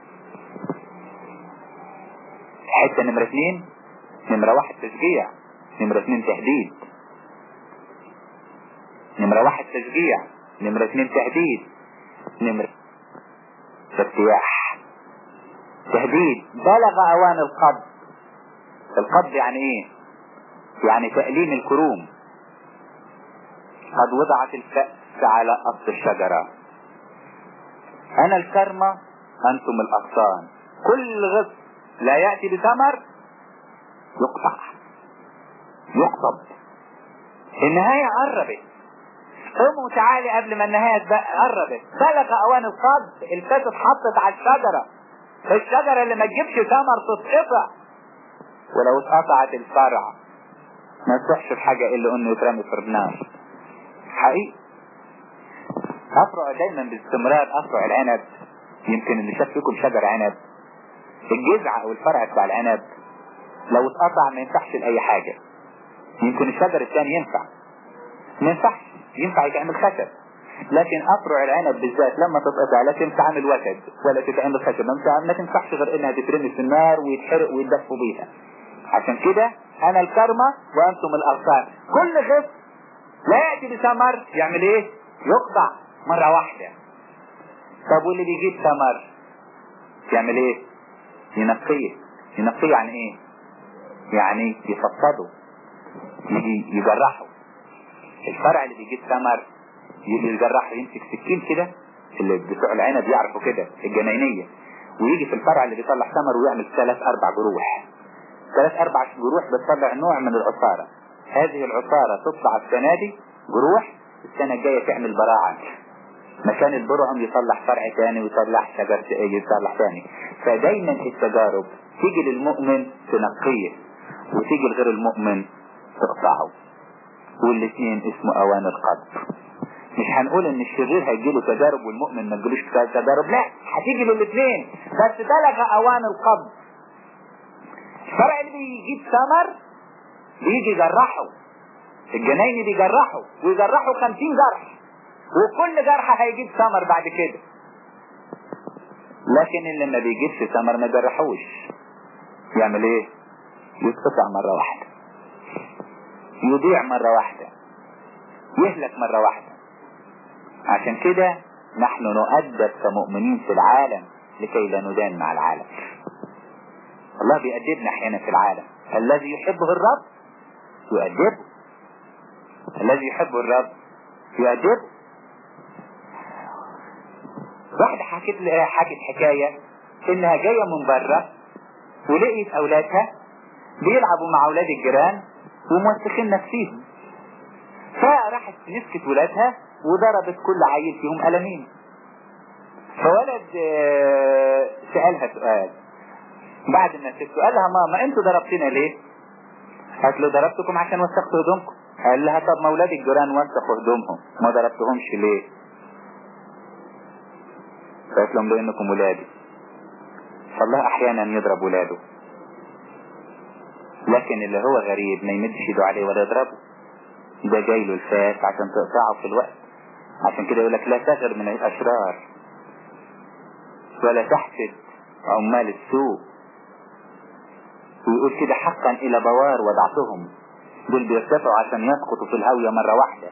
حتة نمرة اثنين نمرة واحد تشجيع نمرة اثنين تهديد نمرة واحد تشجيع نمرة اثنين تهديد نمرة ارتياح تهديد بلغ اوان القبض القبض يعني ايه يعني تأليم الكروم قد وضعت الكأس على أصل الشجرة أنا الكرمة أنتم الأغصان كل غصن لا يأتي بثمر يقطع يقطب النهاية قربت قوموا تعالي قبل ما النهاية قربت بلغ اوان القبض الكاس اتحطت على الشجرة الشجرة اللي ما تجيبش ثمر تتقطع ولو اتقطعت الفرع ما تصحش في حاجة الا انه يترمي في النار حقيقي افرع دايما باستمرار افرع العنب يمكن اللي شاف فيكم شجر عنب الجذع او الفرع بتاع العنب لو اتقطع ما ينفعش لاي حاجة يمكن الشجر الثاني ينفع ما ينفعش ينفع يتعمل خشب لكن افرع العنب بالذات لما تتقطع لا تنفع عامل وتد ولا تتعمل خشب ما تنفعش غير انها تترمي في النار ويتحرق ويدفوا بيها عشان كده انا الكرمة وانتم الاغصان كل غصن لا يأتي بثمر يعمل ايه يقطع مرة واحدة طب واللي بيجيب ثمر يعمل ايه ينقيه ينقيه عن ايه يعني يفصده يجي يجرحه الفرع اللي بيجيب ثمر يجرحه يمسك سكين كده اللي بتوع العنب يعرفوا كده الجناينية ويجي في الفرع اللي بيطلع ثمر ويعمل ثلاث اربع جروح ثلاث اربع جروح بتطلع نوع من العصارة هذه العصارة تطلع السنة دي جروح السنة الجاية تعمل براعة مكان البرعم يطلع فرع تاني ويطلع شجر يطلع تاني فدايما التجارب تيجي للمؤمن تنقيه وتيجي لغير المؤمن تقطعه والاثنين اسمه اوان القبض مش هنقول ان الشرير هيجيله تجارب والمؤمن ما تجيلوش تجارب لا هتيجي للاثنين بس بلغ اوان القبض الفرع اللي بيجيب ثمر بيجي يجرحه الجنايني بيجرحه ويجرحه خمسين جرح وكل جرح هيجيب ثمر بعد كده لكن اللي ما بيجيبش ثمر ما جرحوش يعمل ايه يتقطع مرة واحدة يضيع مرة واحدة يهلك مرة واحدة عشان كده نحن نؤدب كمؤمنين في العالم لكي لا ندان مع العالم الله بيأدبنا احيانا في العالم الذي يحبه الرب يؤدبه الذي يحبه الرب يؤدبه واحدة حكت حكت حكاية انها جاية من بره ولقيت اولادها بيلعبوا مع اولاد الجيران وموسخين نفسيهم فراحت مسكت ولادها وضربت كل عيل فيهم قلمين فولد آه، سألها سؤال بعد ما الست قال لها ماما انتوا ضربتنا ليه قالت له ضربتكم عشان وسختوا هدومكم قال لها طب ما اولاد الجيران وسخوا هدومهم ما ضربتهمش ليه قالت لهم لانكم ولادي فالله احيانا يضرب ولاده لكن اللي هو غريب ما يمدش ايده عليه ولا يضربه ده جاي له الفاس عشان تقطعه في الوقت عشان كده يقول لك لا تغر من الاشرار ولا تحسد عمال السوء ويقول كده حقا الى بوار وضعتهم دول بيرتفعوا عشان يسقطوا في الهاوية مرة واحدة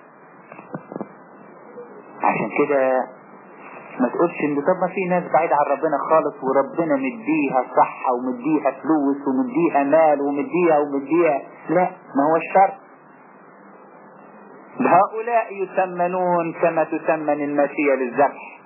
عشان كده ما تقولش ان طب ما في ناس بعيدة عن ربنا خالص وربنا مديها صحة ومديها فلوس ومديها مال ومديها ومديها لا ما هو الشر هؤلاء يثمنون كما تثمن الماشية للذبح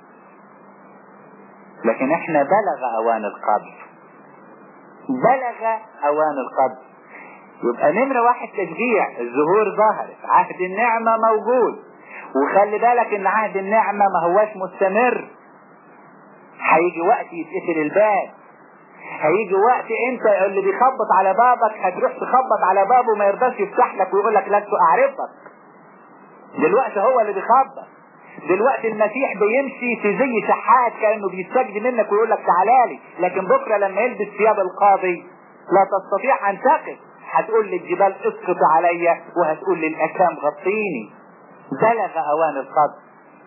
لكن احنا بلغ اوان القبر بلغ اوان القبر يبقى نمرة واحد تشجيع الزهور ظهرت عهد النعمة موجود وخلي بالك ان عهد النعمة ما هواش مستمر هيجي وقت يتقفل الباب هيجي وقت انت اللي بيخبط على بابك هتروح تخبط على بابه ما يرضاش يفتح لك ويقول لك لست اعرفك دلوقتي هو اللي بيخبط دلوقتي المسيح بيمشي في زي شحات كانه بيستجد منك ويقول لك تعالى لي لكن بكره لما يلبس ثياب القاضي لا تستطيع ان تقف هتقول للجبال اسقط عليا وهتقول للاكام غطيني بلغ اوان القبر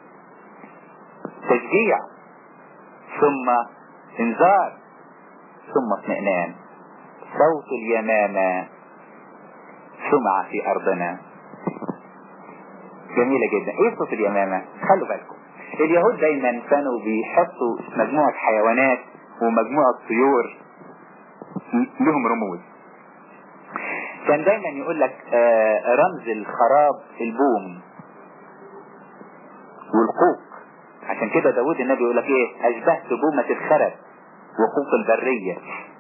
تشجيع ثم انذار ثم اطمئنان صوت اليمامة سمع في ارضنا جميلة جدا ايه صوت اليمامة خلوا بالكم اليهود دايما كانوا بيحطوا مجموعة حيوانات ومجموعة طيور لهم رموز كان دايما يقول لك آه رمز الخراب البوم والقوق عشان كده داود النبي يقول لك ايه اشبهت بومة الخرب وقوق البرية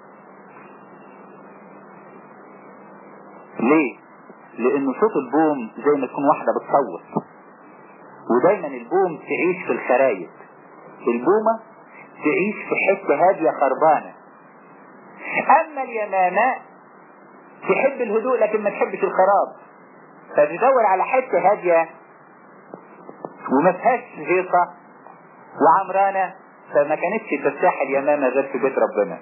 ليه لان صوت البوم زي ما تكون واحدة بتصوت ودايما البوم تعيش في الخرايط البومة تعيش في حتة هادية خربانة اما اليمامة تحب الهدوء لكن ما تحبش الخراب فتدور على حتة هادية وما فيهاش هيصة وعمرانة فما كانتش ترتاح اليمامة غير في بيت ربنا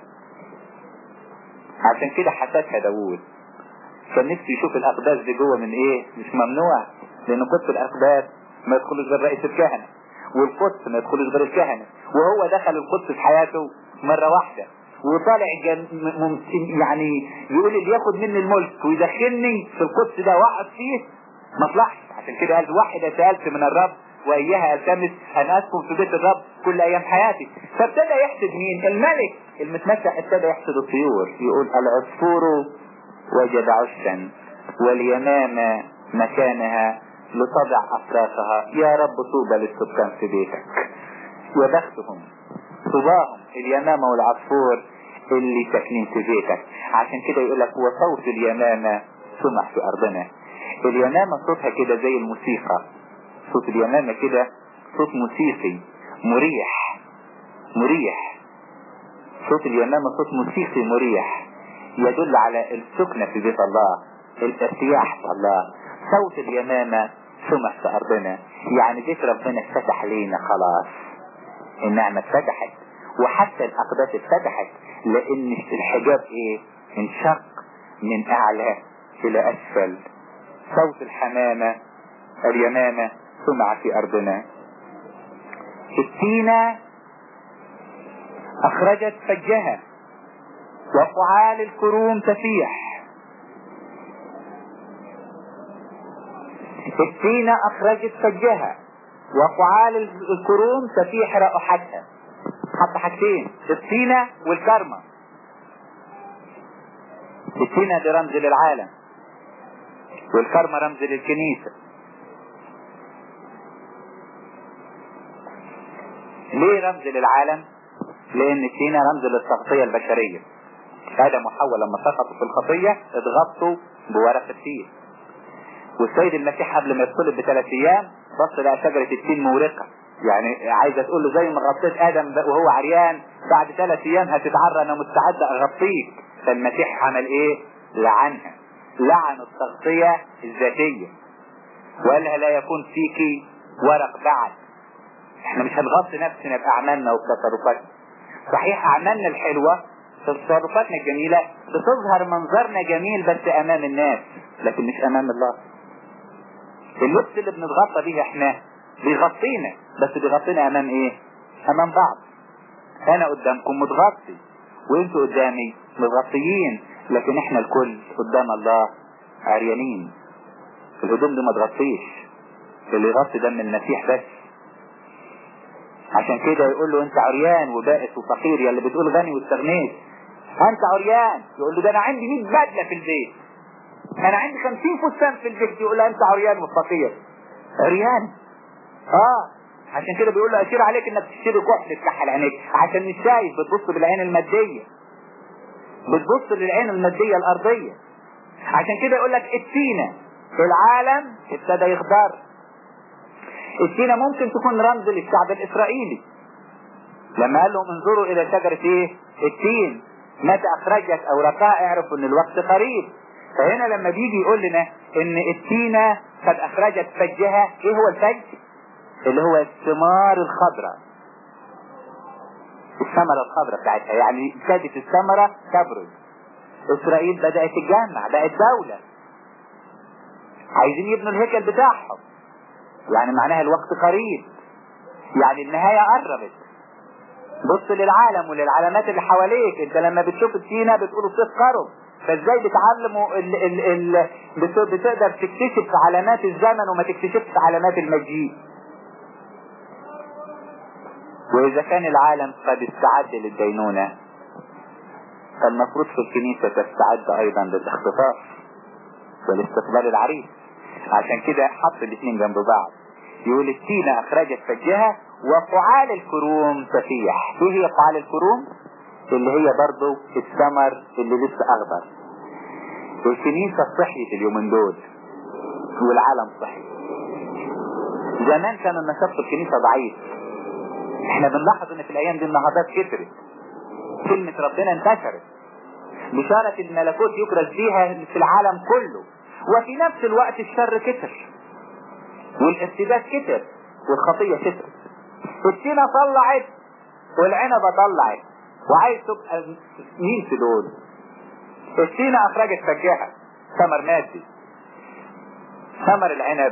عشان كده حسدها داوود كان نفسه يشوف الاقداس دي جوه من ايه مش ممنوع لان قدس الاقداس ما يدخلوش غير رئيس الكهنة والقدس ما يدخلوش غير الكهنة وهو دخل القدس في حياته مرة واحدة وطالع جن... ممكن يعني يقول اللي ياخد مني الملك ويدخلني في القدس ده واقعد فيه ما اطلعش عشان كده قال واحدة سألت من الرب وإياها ألتمس أن أسكن في بيت الرب كل أيام حياتي فابتدى يحسد مين الملك المتمسح ابتدى يحسد الطيور يقول العصفور وجد عشا واليمامة مكانها لتضع أفراخها يا رب طوبى للسكان في بيتك يا بختهم طوباهم اليمامة والعصفور اللي ساكنين في بيتك عشان كده يقول لك وصوت اليمامة سمع في أرضنا اليمامة صوتها كده زي الموسيقى صوت اليمامة كده صوت موسيقي مريح مريح صوت اليمامة صوت موسيقي مريح يدل على السكنة في بيت الله الارتياح في الله صوت اليمامة سمع في أرضنا يعني بيت ربنا اتفتح لينا خلاص النعمة اتفتحت وحتى الأقداس اتفتحت لأن الحجاب ايه انشق من أعلى إلى أسفل صوت الحمامة اليمامة سمع في أرضنا التينة أخرجت فجها وفعال الكروم تفيح التينة أخرجت فجها وفعال الكروم تفيح رائحتها حط حاجتين التينة والكرمة التينة دي رمز للعالم والكرمة رمز للكنيسة ليه رمز للعالم لان التينة رمز للتغطية البشرية ادم وحواء لما سقطوا في الخطية اتغطوا بورق التين والسيد المسيح قبل ما يتصلب بثلاث ايام بص لقى شجرة التين مورقة يعني عايزة تقول له زي ما غطيت ادم وهو عريان بعد ثلاث ايام هتتعرى انا مستعد اغطيك فالمسيح عمل ايه لعنها لعن التغطية الذاتية وقال لها لا يكون فيك ورق بعد احنا مش هنغطي نفسنا باعمالنا وبتصرفاتنا صحيح اعمالنا الحلوة تصرفاتنا الجميلة بتظهر منظرنا جميل بس امام الناس لكن مش امام الله اللبس اللي بنتغطى بيه احنا بيغطينا بس بيغطينا امام ايه امام بعض انا قدامكم متغطي وانتوا قدامي متغطيين لكن احنا الكل قدام الله عريانين الهدوم دي ما تغطيش اللي يغطي دم المسيح بس عشان كده يقول له انت عريان وبائس وفقير يا اللي بتقول غني واستغنيت انت عريان يقول له ده انا عندي 100 بدله في البيت انا عندي 50 فستان في البيت يقول له انت عريان وفقير عريان اه عشان كده بيقول له اشير عليك انك تشتري كحل تكحل عينيك عشان مش شايف بتبص بالعين الماديه بتبص للعين الماديه الارضيه عشان كده يقول لك التينه العالم ابتدى يخضر التينه ممكن تكون رمز للشعب الاسرائيلي لما قال لهم انظروا الى شجره ايه التين متى اخرجت اوراقها اعرفوا ان الوقت قريب فهنا لما بيجي يقول لنا ان التينه قد اخرجت فجها ايه هو الفج اللي هو الثمار الخضراء الثمرة الخضراء بتاعتها يعني ابتدت الثمرة تبرز اسرائيل بدأت تتجمع بقت دولة عايزين يبنوا الهيكل بتاعهم يعني معناها الوقت قريب يعني النهاية قربت بص للعالم وللعلامات اللي حواليك انت لما بتشوف السينا بتقول الصيف قرب فازاي بتعلموا ال ال ال بت- بتقدر تكتشف علامات الزمن وما تكتشفش علامات المجيء واذا كان العالم قد استعد للدينونة فالمفروض في الكنيسة تستعد ايضا للاختطاف ولاستقبال العريس عشان كده حط الاثنين جنب بعض يقول التينة اخرجت فجها وفعال الكروم تفيح ايه هي فعال الكروم اللي هي برضو الثمر اللي لسه اخضر الكنيسة صحيت اليومين دول والعالم صحي زمان كان النشاط في الكنيسة ضعيف احنا بنلاحظ ان في الايام دي النهضات كترت كلمة ربنا انتشرت بشارة الملكوت يكرز بيها في العالم كله وفي نفس الوقت الشر كتر والارتداد كتر والخطية كترت التينة طلعت والعنبة طلعت وعايز تبقى مين في دول التينة اخرجت فجاها ثمر مادي ثمر العنب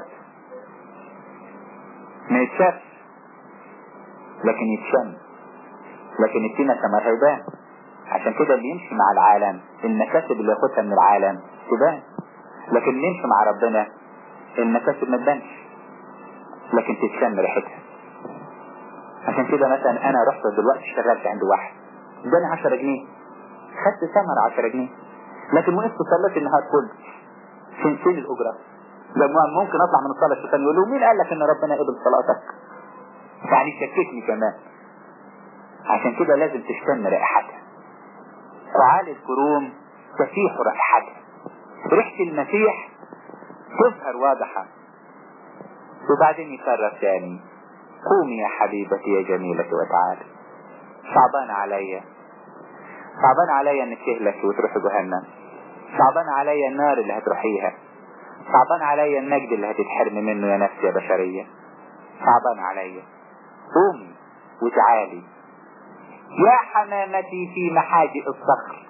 ما يتشافش لكن يتشم لكن التينة ثمرها يبان عشان كده اللي يمشي مع العالم المكاسب اللي ياخدها من العالم تبان لكن اللي يمشي مع ربنا المكاسب ما تبانش لكن تتشم ريحتها عشان كده مثلا انا رحت دلوقتي اشتغلت عند واحد اداني 10 جنيه خدت ثمر 10 جنيه لكن وقفت صليت النهار كله فين فين الاجره لما ممكن اطلع من الصلاه الشيطان يقول له مين قال لك ان ربنا قبل صلاتك يعني شككني كمان عشان كده لازم تشتم رائحتها فعال الكروم تفيح رائحتها ريحة المسيح تظهر واضحة وبعدين يكرر تاني قومي يا حبيبتي يا جميلة وتعالي صعبان عليا صعبان عليا انك تهلك وتروح جهنم صعبان عليا النار اللي هتروحيها صعبان عليا المجد اللي هتتحرمي منه يا نفسي يا بشرية صعبان عليا قومي وتعالي يا حمامتي في محاجئ الصخر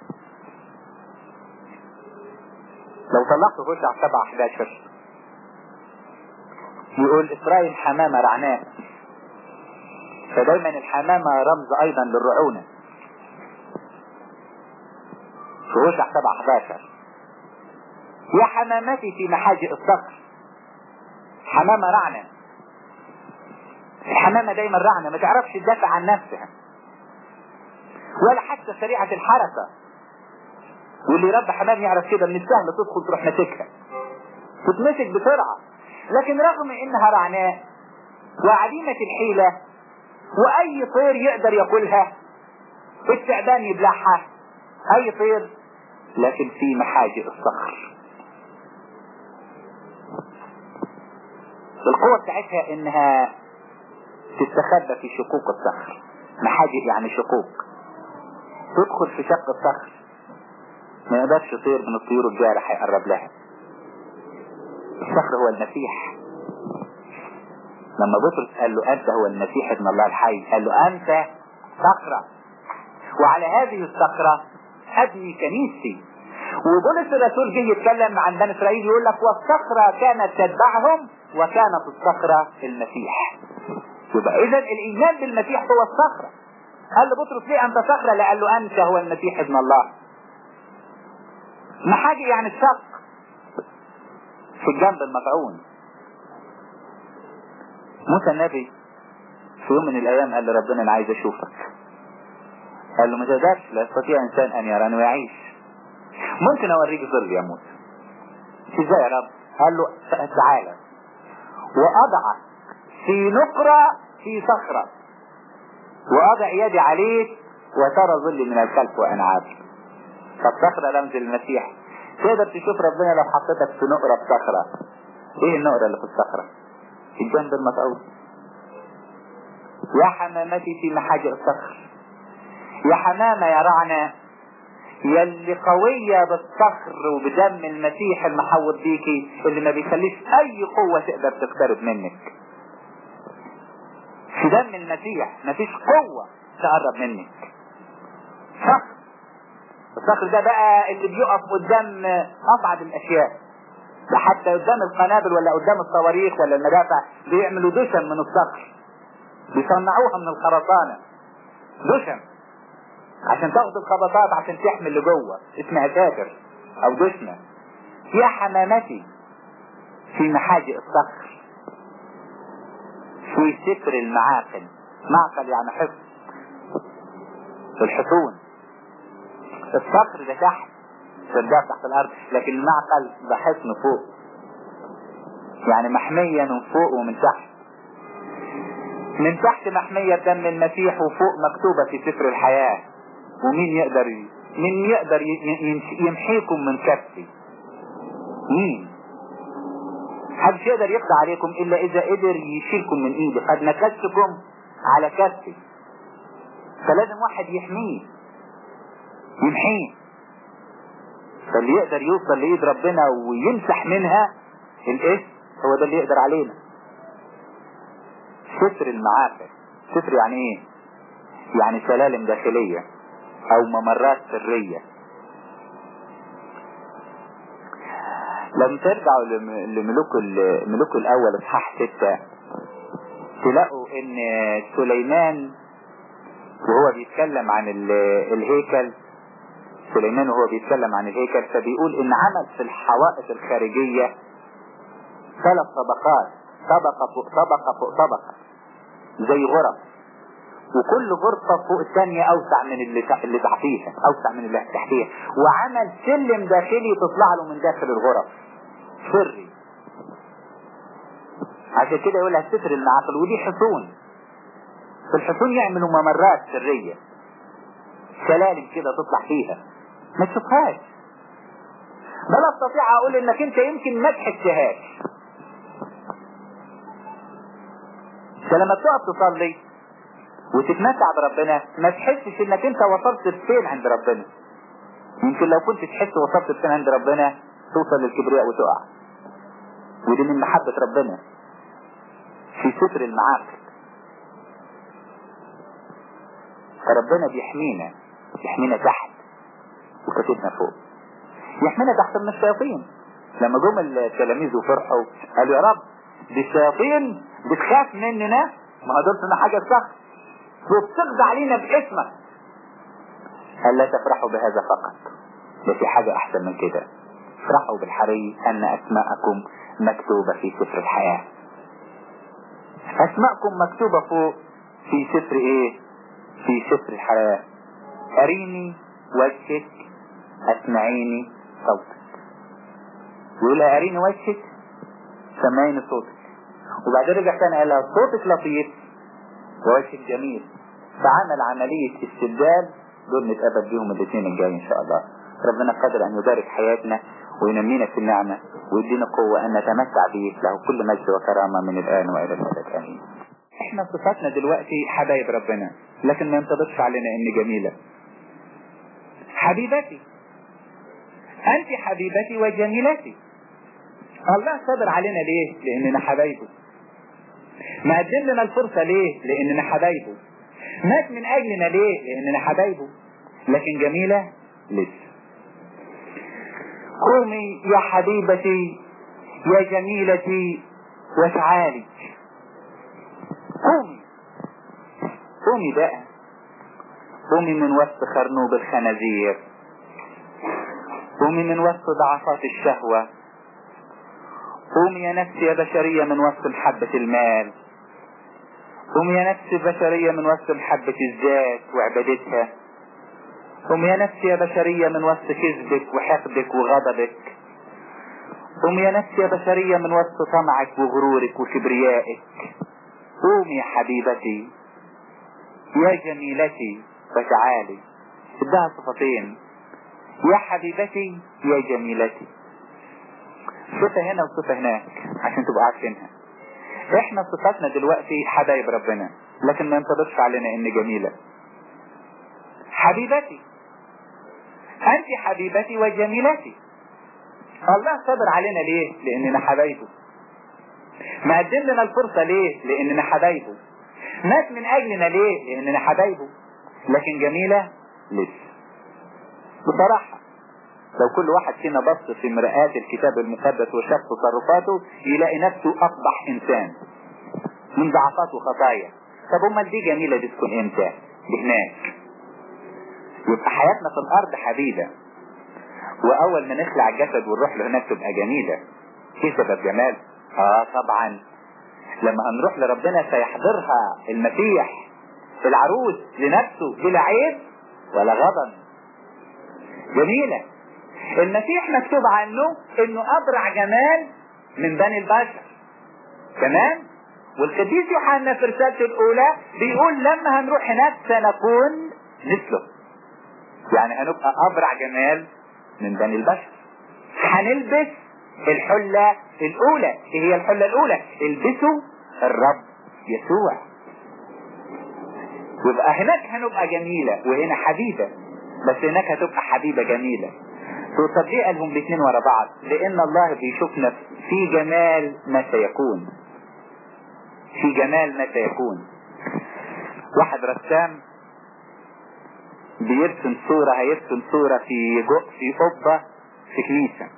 لو طلعت هوشع 7 11 يقول اسرائيل حمامة رعناء فدايما الحمامة رمز ايضا للرعونة في هوشع 7 11 يا حمامتي في محاجئ الصخر حمامة رعنة الحمامة دايما رعنة ما تعرفش تدافع عن نفسها ولا حتى سريعة الحركة واللي يربي حمام يعرف كده من السهل تدخل تروح ماسكها تتمسك بسرعة لكن رغم انها رعناء وعديمة الحيلة واي طير يقدر ياكلها التعبان يبلعها اي طير لكن في محاجئ الصخر القوة بتاعتها انها تستخبى في شقوق الصخر محاجئ يعني شقوق تدخل في شق الصخر ما يقدرش طير من الطيور الجارح يقرب لها الصخر هو المسيح لما بطرس قال له انت هو المسيح ابن الله الحي قال له انت صخرة وعلى هذه الصخرة ابني كنيستي وبولس الرسول جه يتكلم عن بني اسرائيل يقول لك والصخرة كانت تتبعهم وكانت الصخرة المسيح يبقى اذا الايمان بالمسيح هو الصخرة قال لبطرس ليه انت صخرة لا قال له انت هو المسيح ابن الله محاجي يعني الشق في الجنب المطعون موسى النبي في يوم من الايام قال لربنا انا عايز اشوفك قال له ما تقدرش لا يستطيع انسان ان يراني ويعيش ممكن اوريك ظل يا موسى ازاي يا رب قال له تعالى واضعك في نقرة في صخرة واضع يدي عليك وترى ظلي من الخلف وانا عابر فالصخرة رمز المسيح تقدر تشوف ربنا لو حطيتك في نقرة بصخرة ايه النقرة اللي في الصخرة الجنب المطعون يا حمامتي في محاجر الصخر يا حمامة يا رعنة يلي قوية بالصخر وبدم المسيح المحوط بيكي اللي ما بيخليش اي قوة تقدر تقترب منك في دم المسيح مفيش قوة تقرب منك صخر الصخر ده بقى اللي بيقف قدام اصعب الاشياء ده حتى قدام القنابل ولا قدام الصواريخ ولا المدافع بيعملوا دشم من الصخر بيصنعوها من الخرسانة دشم عشان تاخد الخبطات عشان تحمل لجوه اسمها كافر او دشمة يا حمامتي في محاجئ الصخر في ستر المعاقل معقل يعني حفظ في الحصون الصخر ده تحت سرداب تحت الارض لكن المعقل ده حصن فوق يعني محمية من فوق ومن تحت من تحت محمية دم المسيح وفوق مكتوبة في سفر الحياة ومين يقدر مين يقدر يمحيكم من كفي مين محدش يقدر يقضي عليكم الا اذا قدر يشيلكم من ايدي قد نكستكم على كفي فلازم واحد يحميه يمحيه فاللي يقدر يوصل لإيد ربنا ويمسح منها الاسم هو ده اللي يقدر علينا ستر المعافى ستر يعني ايه يعني سلالم داخلية او ممرات سرية لما ترجعوا لملوك الملوك الاول اصحاح ستة تلاقوا ان سليمان وهو بيتكلم عن الهيكل سليمان وهو بيتكلم عن الهيكل فبيقول ان عمل في الحوائط الخارجية ثلاث طبقات طبقة فوق طبقة فوق طبقة زي غرف وكل غرفة فوق الثانية اوسع من اللي اللي تحتيها اوسع من اللي تحتيها وعمل سلم داخلي تطلع له من داخل الغرف سري عشان كده يقولها ستر المعاقل ودي حصون في الحصون يعملوا ممرات سرية سلالم كده تطلع فيها ما تشوفهاش بل استطيع اقول انك انت يمكن ما تحسهاش فلما تقف تصلي وتتمتع بربنا ما تحسش انك انت وصلت لفين عند ربنا يمكن لو كنت تحس وصلت لفين عند ربنا توصل للكبرياء وتقع ودي من محبة ربنا في ستر المعاقل فربنا بيحمينا يحمينا تحت وكتبنا فوق يحمينا تحت من الشياطين لما جم التلاميذ وفرحوا قالوا يا رب دي الشياطين بتخاف مننا ما قدرتنا حاجة صح وبتخضع علينا باسمك قال لا تفرحوا بهذا فقط ده في حاجة احسن من كده افرحوا بالحري ان اسماءكم مكتوبة في سفر الحياة اسماءكم مكتوبة فوق في سفر ايه في سفر الحياة اريني وجهك اسمعيني صوتك يقول اريني وجهك سمعيني صوتك وبعدين رجع تاني قال لها صوتك لطيف ووجهك جميل فعمل عملية استبدال دول نتقابل بيهم الاثنين الجاي ان شاء الله ربنا قادر ان يبارك حياتنا وينمينا في النعمة ويدينا قوة ان نتمتع به له كل مجد وكرامة من الان والى الابد امين احنا صفاتنا دلوقتي حبايب ربنا لكن ما ينطبقش علينا ان جميلة حبيبتي انت حبيبتي وجميلتي الله صبر علينا ليه لاننا حبايبه مقدم لنا الفرصة ليه لاننا حبايبه مات من اجلنا ليه لاننا حبايبه لكن جميلة لسه قومي يا حبيبتي يا جميلتي وتعالي قومي قومي بقى قومي من وسط خرنوب الخنازير قومي من وسط ضعفات الشهوة قومي يا نفسي يا بشرية من وسط محبة المال قومي يا نفسي بشرية من وسط محبة الذات وعبادتها قومي يا نفسي يا بشرية من وسط كذبك وحقدك وغضبك قومي يا نفسي يا بشرية من وسط طمعك وغرورك وكبريائك قومي يا حبيبتي يا جميلتي فتعالي ادها صفتين يا حبيبتي يا جميلتي صفة هنا وصفة هناك عشان تبقوا عارفينها احنا صفاتنا دلوقتي حبايب ربنا لكن ما ينطبقش علينا ان جميلة حبيبتي انت حبيبتي وجميلتي الله صبر علينا ليه لاننا حبايبه مقدم لنا الفرصة ليه لاننا حبايبه مات من اجلنا ليه لاننا حبايبه لكن جميلة لسه بصراحة لو كل واحد فينا بص في مرآة الكتاب المقدس وشاف تصرفاته يلاقي نفسه أقبح إنسان من ضعفات وخطايا طب امال دي جميلة دي تكون امتى؟ دي هناك يبقى حياتنا في الأرض حبيبة وأول ما نخلع الجسد ونروح لهناك تبقى جميلة في سبب جمال؟ آه طبعا لما هنروح لربنا سيحضرها المسيح العروس لنفسه بلا عيب ولا غضب جميلة المسيح مكتوب عنه انه ابرع جمال من بني البشر تمام والقديس يوحنا في رسالته الاولى بيقول لما هنروح هناك سنكون مثله يعني هنبقى ابرع جمال من بني البشر هنلبس الحلة الاولى ايه هي الحلة الاولى البسوا الرب يسوع يبقى هناك هنبقى جميلة وهنا حبيبة بس هناك هتبقى حبيبة جميلة طب ليه قالهم الاثنين ورا بعض لان الله بيشوفنا في جمال ما سيكون في جمال ما سيكون واحد رسام بيرسم صورة هيرسم صورة في جو في قبة في كنيسة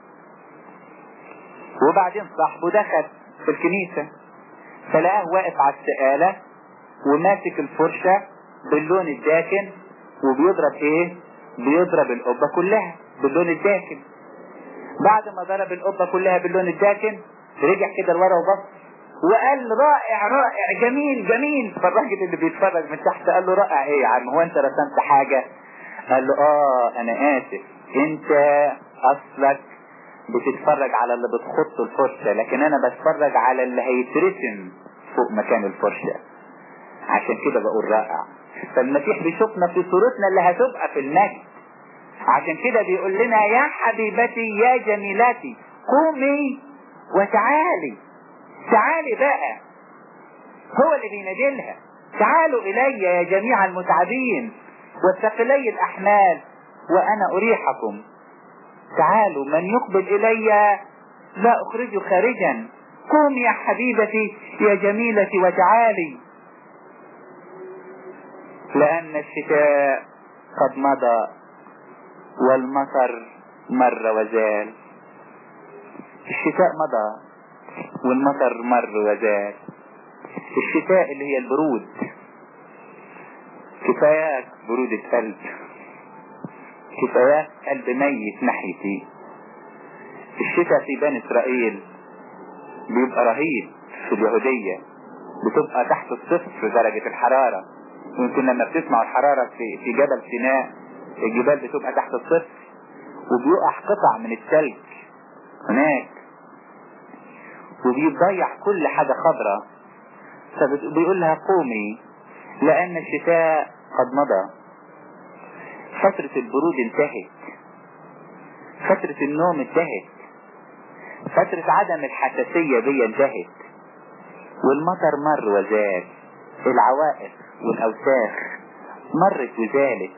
وبعدين صاحبه دخل في الكنيسة فلقاه واقف على السقالة وماسك الفرشة باللون الداكن وبيضرب ايه بيضرب القبة كلها باللون الداكن بعد ما ضرب القبة كلها باللون الداكن رجع كده لورا وبص وقال رائع رائع جميل جميل فالراجل اللي بيتفرج من تحت قال له رائع ايه يا عم هو انت رسمت حاجة قال له اه انا اسف انت اصلك بتتفرج على اللي بتخط الفرشة لكن انا بتفرج على اللي هيترسم فوق مكان الفرشة عشان كده بقول رائع فالمسيح بيشوفنا في صورتنا اللي هتبقى في المجد عشان كده بيقول لنا يا حبيبتي يا جميلتي قومي وتعالي تعالي بقى هو اللي بينادلها تعالوا إلي يا جميع المتعبين والثقلي الأحمال وأنا أريحكم تعالوا من يقبل إلي لا أخرجه خارجا قومي يا حبيبتي يا جميلتي وتعالي لأن الشتاء قد مضى والمطر مر وزال الشتاء مضى والمطر مر وزال الشتاء اللي هي البرود كفايات برودة قلب كفايات قلب ميت ناحيتي الشتاء في بني اسرائيل بيبقى رهيب في اليهودية بتبقى تحت الصفر في درجة الحرارة يمكن لما بتسمعوا الحرارة في, في جبل سيناء الجبال بتبقى تحت الصفر وبيقع قطع من الثلج هناك وبيضيع كل حاجة خضراء فبيقول لها قومي لأن الشتاء قد مضى فترة البرود انتهت فترة النوم انتهت فترة عدم الحساسية دي انتهت والمطر مر وزال العوائق والأوساخ مرت وزالت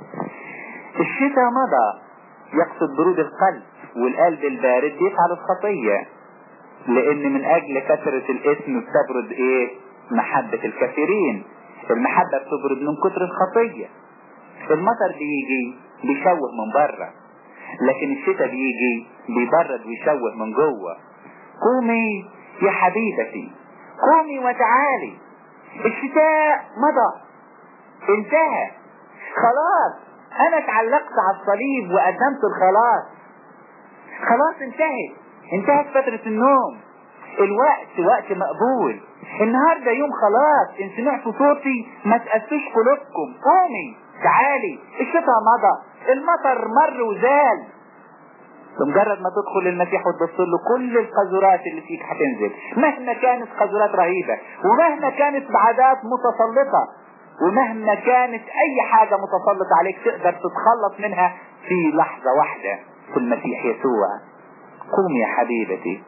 الشتاء مضى يقصد برود القلب والقلب البارد يفعل الخطية لأن من أجل كثرة الاسم بتبرد إيه محبة الكثيرين المحبة بتبرد من كثر الخطية المطر بيجي بيشوه من بره لكن الشتاء بيجي بيبرد ويشوه من جوه قومي يا حبيبتي قومي وتعالي الشتاء مضى انتهى خلاص انا اتعلقت على الصليب وقدمت الخلاص خلاص انتهت انتهت فترة النوم الوقت وقت مقبول النهاردة يوم خلاص ان سمعتوا صوتي ما تقسوش قلوبكم قومي تعالي الشتاء مضى المطر مر وزال بمجرد ما تدخل المسيح وتبص له كل القذورات اللي فيك هتنزل مهما كانت قذورات رهيبة ومهما كانت بعادات متسلطة ومهما كانت اي حاجة متسلطة عليك تقدر تتخلص منها في لحظة واحدة في المسيح يسوع قومي يا حبيبتي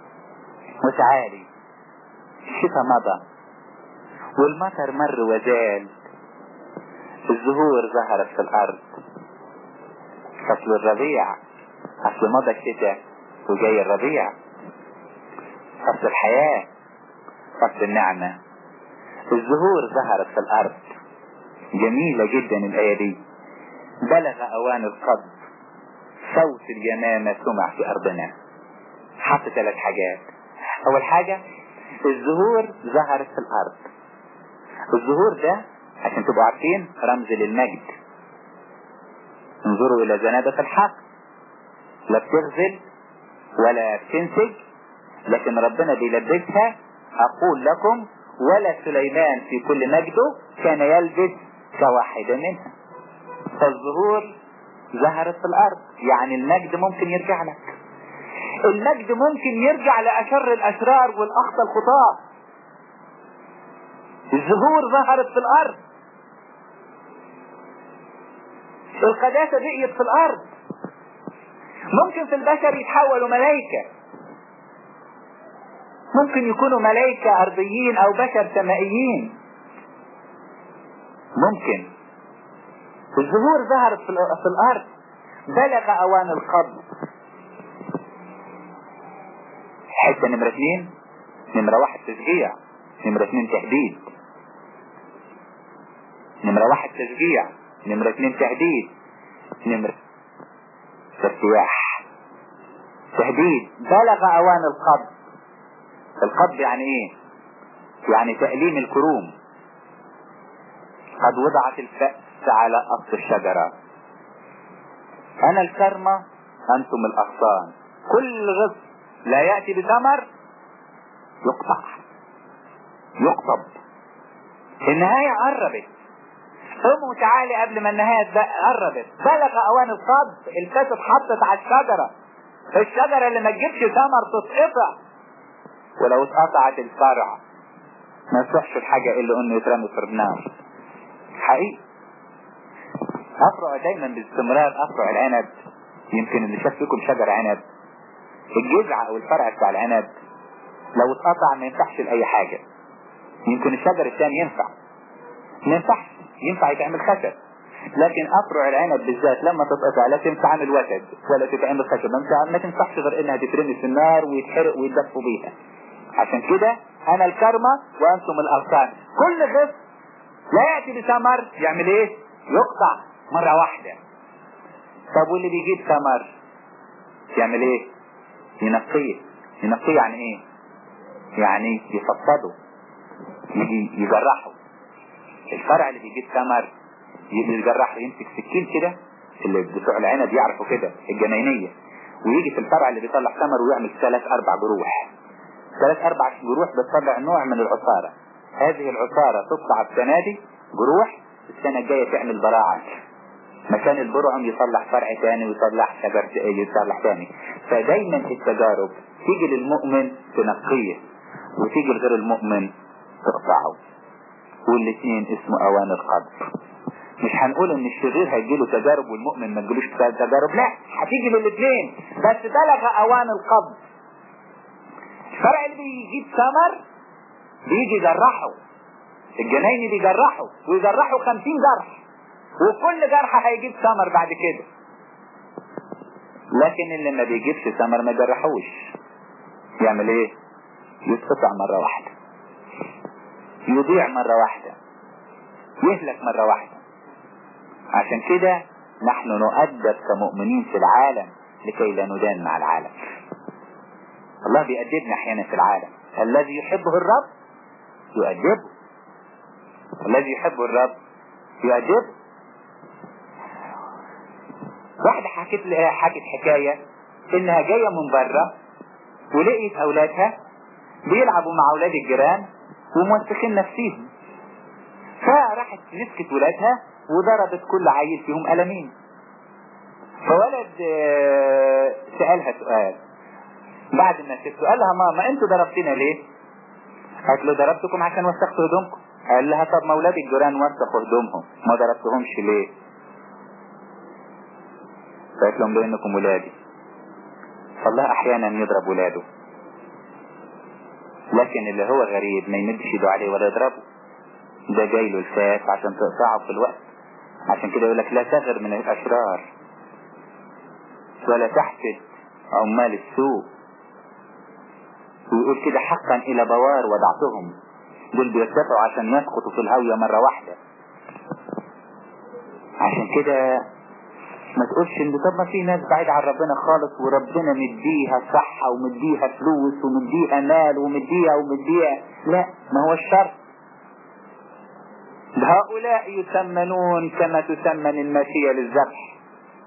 وتعالي الشتاء مضى والمطر مر وزال الزهور ظهرت في الارض فصل الربيع اصل مضى الشتاء وجاي الربيع فصل الحياة فصل النعمة الزهور ظهرت في الارض جميلة جدا الاية دي بلغ اوان القبض صوت اليمامة سمع في ارضنا حط ثلاث حاجات اول حاجة الزهور ظهرت في الارض الزهور ده عشان تبقوا عارفين رمز للمجد انظروا الى زنادة الحق لا بتغزل ولا بتنسج لكن ربنا بيلبسها اقول لكم ولا سليمان في كل مجده كان يلبس كواحدة منها فالظهور ظهرت في الارض يعني المجد ممكن يرجع لك المجد ممكن يرجع لاشر الاشرار والاخطى الخطاة الزهور ظهرت في الارض القداسة بقيت في الارض ممكن في البشر يتحولوا ملائكة ممكن يكونوا ملائكة ارضيين او بشر سمائيين ممكن الزهور ظهرت في الارض بلغ اوان القبض حتة نمرة اثنين نمرة واحد تشجيع نمرة اثنين تهديد نمرة واحد تشجيع نمرة اثنين تهديد نمرة ارتياح تهديد بلغ اوان القبض القبض يعني ايه يعني تأليم الكروم قد وضعت الفأس على أصل الشجرة أنا الكرمة أنتم الأغصان كل غصن لا يأتي بثمر يقطع يقطب النهاية قربت قوموا تعالي قبل ما النهاية قربت بلغ أوان القبض الكاس اتحطت على الشجرة الشجرة اللي ما تجيبش ثمر تتقطع ولو اتقطعت الفرع ما يصحش الحاجة إلا إنه يترمي في النار حقيقي أفرع دايما باستمرار أفرع العنب يمكن اللي شاف فيكم شجر عنب الجذع أو الفرع بتاع العنب لو اتقطع ما ينفعش لأي حاجة يمكن الشجر الثاني ينفع ما ينفعش ينفع يتعمل خشب لكن أفرع العنب بالذات لما تتقطع لا تنفع عن الوتد ولا تتعمل خشب ما تنفعش غير انها تترمي في النار ويتحرق ويدفوا بيها عشان كده انا الكرمة وانتم الاغصان كل غصن لا يأتي بثمر يعمل ايه يقطع مرة واحدة طب واللي بيجيب ثمر يعمل ايه ينقيه ينقيه يعني ايه يعني يفصده يجي يجرحه الفرع اللي بيجيب ثمر يجرحه يمسك سكين كده اللي بتوع العنب يعرفوا كده الجنينية ويجي في الفرع اللي بيطلع ثمر ويعمل ثلاث اربع جروح ثلاث اربع جروح بتطلع نوع من العصارة هذه العصارة تطلع السنة دي جروح السنة الجاية تعمل براعة مكان البرعم يطلع فرع تاني ويطلع شجر يطلع تاني فدايما التجارب تيجي للمؤمن تنقيه وتيجي لغير المؤمن تقطعه والاثنين اسمه اوان القبض مش هنقول ان الشرير هيجيله تجارب والمؤمن ما تجيلوش تجارب لا هتيجي للاثنين بس بلغ اوان القبض الفرع اللي بيجيب ثمر بيجي يجرحه الجنايني بيجرحه ويجرحه خمسين جرح وكل جرح هيجيب ثمر بعد كده لكن اللي ما بيجيبش ثمر ما جرحوش يعمل ايه يتقطع مرة واحدة يضيع مرة واحدة يهلك مرة واحدة عشان كده نحن نؤدب كمؤمنين في العالم لكي لا ندان مع العالم الله بيأدبنا احيانا في العالم الذي يحبه الرب يؤدبه الذي يحبه الرب يؤدبه واحدة حكت لها حكت حكاية انها جاية من بره ولقيت اولادها بيلعبوا مع اولاد الجيران وموسخين نفسيهم فراحت مسكت ولادها وضربت كل عيل فيهم قلمين فولد سألها سؤال بعد ما سبته قال لها ماما انتوا ضربتنا ليه قالت له ضربتكم عشان وسختوا هدومكم قال لها طب ما اولاد الجيران وسخوا هدومهم ما ضربتهمش ليه قالت لهم لانكم ولادي فالله احيانا يضرب ولاده لكن اللي هو غريب ما يمدش ايده عليه ولا يضربه ده جاي له الفاس عشان تقطعه في الوقت عشان كده يقول لك لا تغر من الاشرار ولا تحسد عمال السوء ويقول كده حقا الى بوار وضعتهم دول بيرتفعوا عشان يسقطوا في الهاوية مرة واحدة عشان كده ما تقولش ان طب ما في ناس بعيد عن ربنا خالص وربنا مديها صحة ومديها فلوس ومديها مال ومديها ومديها لا ما هو الشر هؤلاء يثمنون كما تثمن الماشية للذبح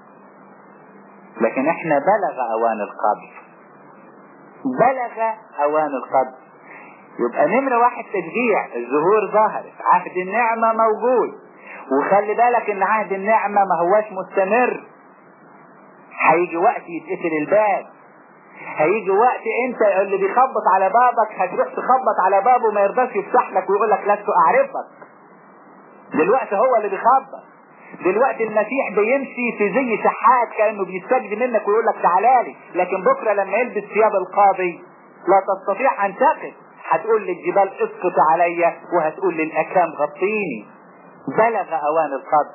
لكن احنا بلغ اوان القبض بلغ اوان القبض يبقى نمرة واحد تشجيع الظهور ظهرت عهد النعمة موجود وخلي بالك ان عهد النعمة ما هواش مستمر هيجي وقت يتقفل الباب هيجي وقت انت اللي بيخبط على بابك هتروح تخبط على بابه ما يرضاش يفتح لك ويقول لك لست اعرفك دلوقتي هو اللي بيخبط دلوقتي المسيح بيمشي في زي شحات كانه بيستجد منك ويقول لك تعالى لي لكن بكره لما يلبس ثياب القاضي لا تستطيع ان تقف هتقول للجبال اسقط عليا وهتقول للاكام غطيني بلغ اوان القبض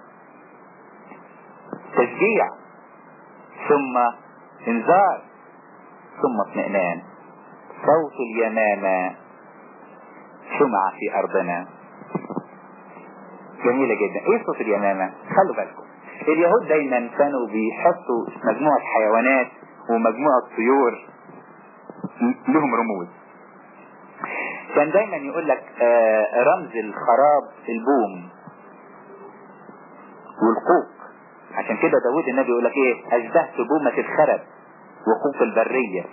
تشجيع ثم انذار ثم اطمئنان صوت اليمامة سمع في ارضنا جميلة جدا ايه صوت اليمامة خلوا بالكم اليهود دايما كانوا بيحطوا مجموعة حيوانات ومجموعة طيور لهم رموز كان دايما يقول لك آه رمز الخراب البوم والقوق عشان كده داود النبي يقول لك ايه اشبهت بومة الخرب وقوق البرية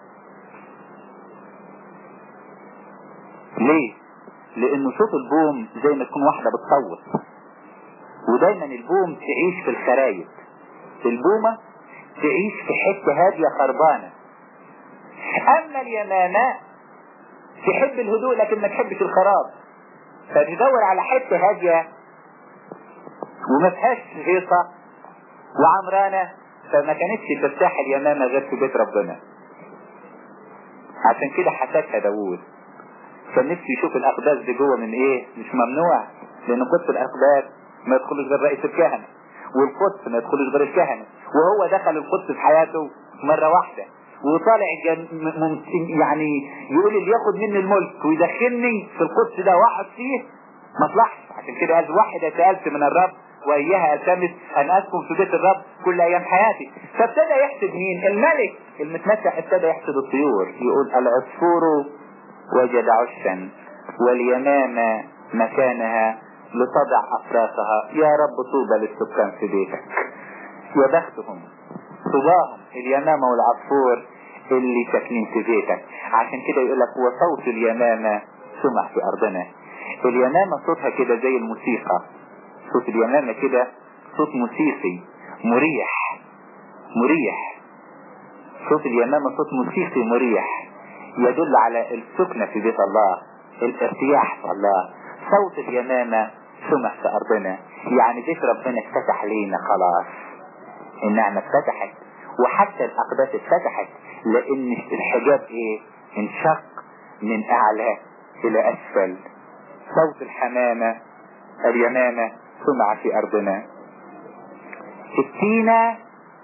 ليه لان صوت البوم زي ما تكون واحدة بتصوت ودايما البوم تعيش في الخرايب البومة تعيش في حتة هادية خربانة اما اليمامة تحب الهدوء لكن ما تحبش الخراب فتدور على حتة هادية وما فيهاش هيصة وعمرانة فما كانتش ترتاح اليمامة غير في بيت ربنا عشان كده حسدها داوود كان نفسي يشوف الاقداس دي جوه من ايه مش ممنوع لان قدس الاقداس ما يدخلش غير رئيس الكهنة والقدس ما يدخلش غير الكهنة وهو دخل القدس في حياته مرة واحدة وطالع جن... م... يعني يقول اللي ياخد مني الملك ويدخلني في القدس ده واقعد فيه ما اطلعش عشان كده قال واحدة سألت من الرب وإياها التمس أن أسكن في بيت الرب كل أيام حياتي فابتدى يحسد مين الملك المتمسح ابتدى يحسد الطيور يقول العصفور وجد عشا واليمامة مكانها لتضع أفراسها يا رب طوبى للسكان في بيتك يا بختهم طوباهم اليمامة والعصفور اللي ساكنين في بيتك عشان كده يقول لك وصوت اليمامة سمع في أرضنا اليمامة صوتها كده زي الموسيقى صوت اليمامة كده صوت موسيقي مريح مريح صوت اليمامة صوت موسيقي مريح يدل على السكنة في بيت الله الارتياح في الله صوت اليمامة سمح في ارضنا يعني بيت ربنا اتفتح لينا خلاص النعمة اتفتحت وحتى الاقداس اتفتحت لان الحجاب ايه انشق من اعلى الى اسفل صوت الحمامة اليمامة سمع في ارضنا التينة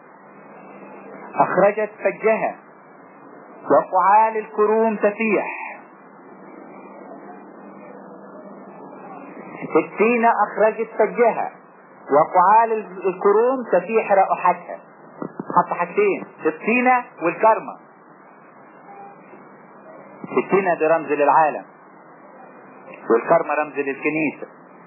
اخرجت فجها وقعال الكروم تفيح التينة اخرجت فجها وقعال الكروم تفيح رائحتها حط حاجتين الطينة والكرمة الطينة دي رمز للعالم والكرمة رمز للكنيسة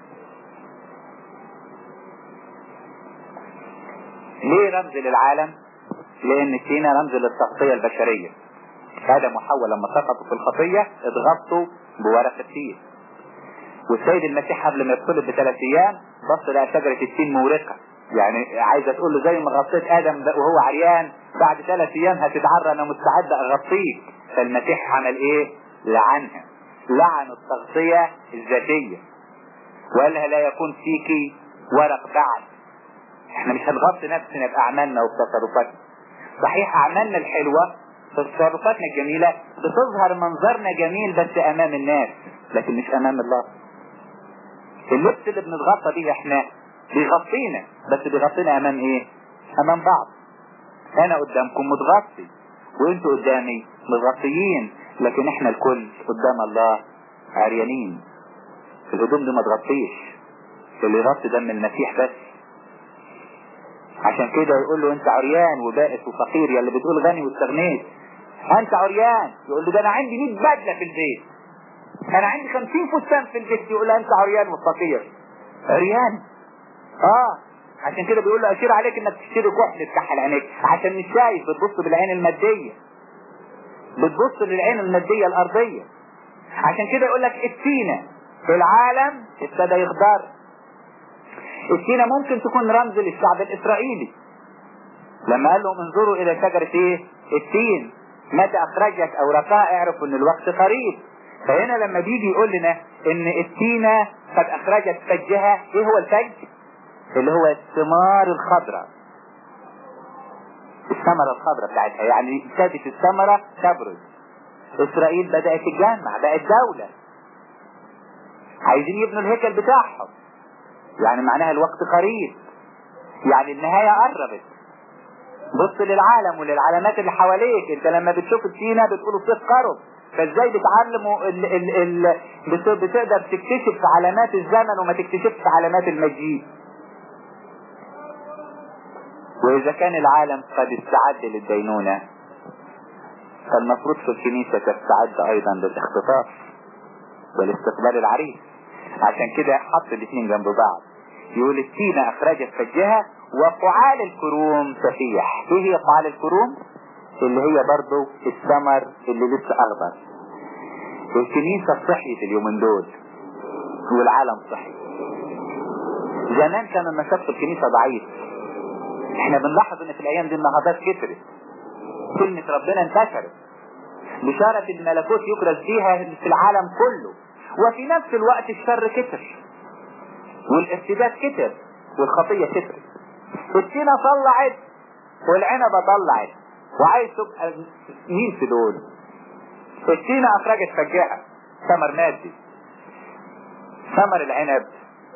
ليه رمز للعالم لان الطينة رمز للتغطية البشرية ادم وحواء لما سقطوا في الخطية اتغطوا بورق التين والسيد المسيح قبل ما يطلب بثلاث ايام بص لقى شجرة التين مورقة يعني عايزة تقول له زي ما غطيت ادم وهو عريان بعد ثلاث ايام هتتعرى انا مستعد اغطيك فالمسيح عمل ايه لعنها لعن التغطية الذاتية وقال لها لا يكون فيكي ورق بعد احنا مش هنغطي نفسنا باعمالنا وبتصرفاتنا صحيح اعمالنا الحلوة تصرفاتنا الجميلة بتظهر منظرنا جميل بس امام الناس لكن مش امام الله اللبس اللي بنتغطى بيه احنا بيغطينا بس بيغطينا امام ايه امام بعض انا قدامكم متغطي وانتوا قدامي متغطيين لكن احنا الكل قدام الله عريانين الهدوم دي ما تغطيش اللي يغطي دم المسيح بس عشان كده يقول له انت عريان وبائس وفقير يا اللي بتقول غني واستغنيت انت عريان يقول له ده انا عندي 100 بدله في البيت انا عندي 50 فستان في البيت يقول له انت عريان وفقير عريان اه عشان كده بيقول له اشير عليك انك تشتري كحل تكحل عينيك عشان مش شايف بتبص بالعين الماديه بتبص للعين الماديه الارضيه عشان كده يقول لك التينه في العالم ابتدى يخضر التينه ممكن تكون رمز للشعب الاسرائيلي لما قال لهم انظروا الى شجره ايه التين متى اخرجت اوراقها اعرفوا ان الوقت قريب فهنا لما بيجي يقول لنا ان التينه قد اخرجت فجها ايه هو الفج اللي هو الثمار الخضراء الثمرة الخضراء بتاعتها يعني ابتدت الثمرة تبرز اسرائيل بدأت تتجمع بقت دولة عايزين يبنوا الهيكل بتاعهم يعني معناها الوقت قريب يعني النهاية قربت بص للعالم وللعلامات اللي حواليك انت لما بتشوف السينا بتقول الصيف قرب فازاي بتعلموا ال ال ال بتقدر تكتشف في علامات الزمن وما تكتشفش في علامات المجيء واذا كان العالم قد استعد للدينونة فالمفروض في الكنيسة تستعد ايضا للاختطاف والاستقبال العريس عشان كده حط الاثنين جنب بعض يقول التينة اخرجت فجها وقعال الكروم تفيح ايه هي قعال الكروم اللي هي برضو الثمر اللي لسه اخضر الكنيسة صحيت اليومين دول والعالم صحي زمان كان النشاط في الكنيسة ضعيف احنا بنلاحظ ان في الايام دي النهضات كترت كلمة ربنا انتشرت بشارة الملكوت يكرز بيها في العالم كله وفي نفس الوقت الشر كتر والارتباك كتر والخطية كترت السينة طلعت والعنبة طلعت وعايز تبقى مين في دول السينة اخرجت فجاعة ثمر مادي ثمر العنب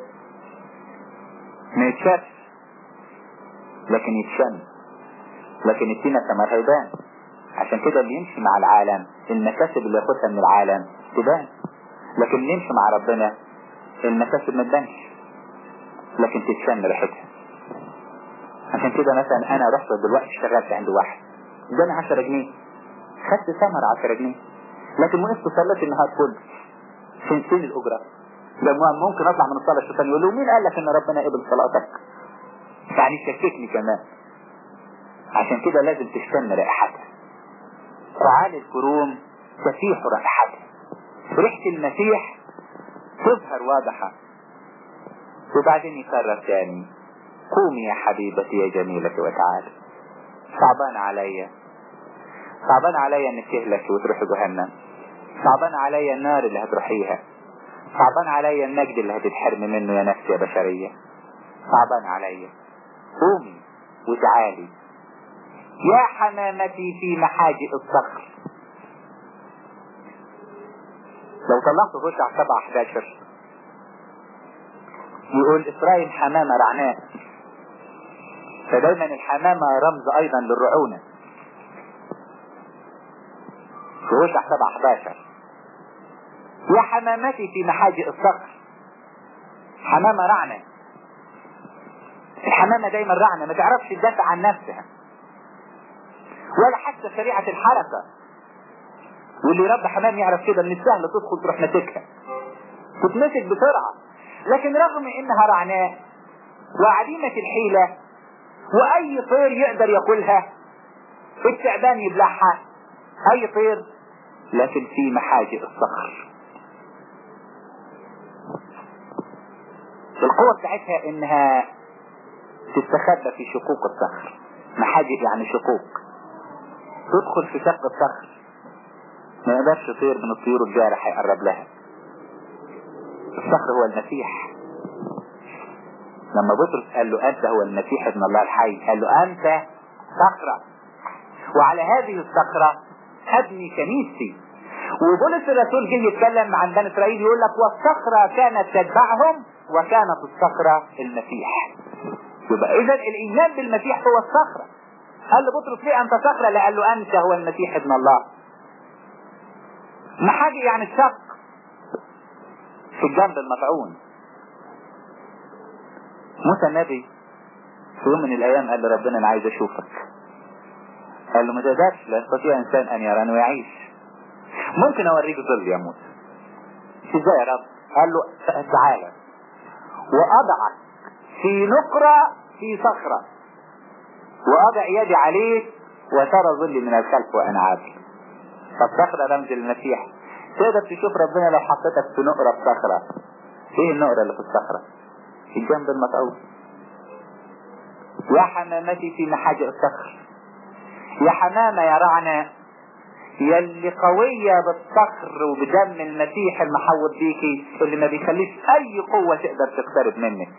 ما يتشافش لكن يتشم لكن التينة ثمرها يبان عشان كده اللي يمشي مع العالم المكاسب اللي ياخدها من العالم تبان لكن اللي يمشي مع ربنا المكاسب ما تبانش لكن تتشم ريحتها عشان كده مثلا انا رحت دلوقتي اشتغلت عند واحد اداني 10 جنيه خدت ثمر 10 جنيه لكن وقفت صليت النهار كله فين فين الاجره لما ممكن اطلع من الصلاه الشيطان يقول له مين قال لك ان ربنا قبل صلاتك يعني شككني كمان عشان كده لازم تشتم رائحتها فعال الكروم تفيح رائحتها ريحة المسيح تظهر واضحة وبعدين يكرر تاني قومي يا حبيبتي يا جميلة وتعالي صعبان عليا صعبان عليا انك تهلك وتروحي جهنم صعبان عليا النار اللي هتروحيها صعبان عليا المجد اللي هتتحرم منه يا نفسي يا بشرية صعبان عليا قومي وتعالي يا حمامتي في محاجئ الصخر لو طلعت خش على 7 11 يقول اسرائيل حمامة رعناء فدايما الحمامة رمز ايضا للرعونة خش على 7 11 يا حمامتي في محاجئ الصخر حمامة رعنة الحمامة دايما رعنة ما تعرفش تدافع عن نفسها ولا حتى سريعة الحركة واللي رب حمام يعرف كده من السهل تدخل تروح ماسكها تتمسك بسرعة لكن رغم انها رعناء وعديمة الحيلة واي طير يقدر ياكلها التعبان يبلعها اي طير لكن في محاجئ الصخر القوة بتاعتها انها تستخبى في شقوق الصخر محاجئ يعني شقوق تدخل في شق الصخر ما يقدرش طير من الطيور الجارحة يقرب لها الصخر هو المسيح لما بطرس قال له انت هو المسيح ابن الله الحي قال له انت صخرة وعلى هذه الصخرة ابني كنيستي وبولس الرسول جه يتكلم عن بني اسرائيل يقول لك والصخرة كانت تتبعهم وكانت الصخرة المسيح يبقى اذا الايمان بالمسيح هو الصخرة قال له بطرس ليه انت صخرة لا قال له انت هو المسيح ابن الله محاجي يعني الشق في الجنب المطعون موسى النبي في يوم من الايام قال لربنا انا عايز اشوفك قال له ما تقدرش لا يستطيع انسان ان يراني ويعيش ممكن اوريك ظل يا موسى ازاي يا رب قال له تعالى واضعك في نقرة في صخرة واضع يدي عليك وترى ظلي من الخلف وانا عادل فالصخرة رمز المسيح تقدر تشوف ربنا لو حطيتك في نقرة في صخرة ايه النقرة اللي في الصخرة في الجنب المطعون يا حمامتي في محاجئ الصخر يا حمامة يا رعنة يلي قوية بالصخر وبدم المسيح المحوط بيكي اللي ما بيخليش اي قوة تقدر تقترب منك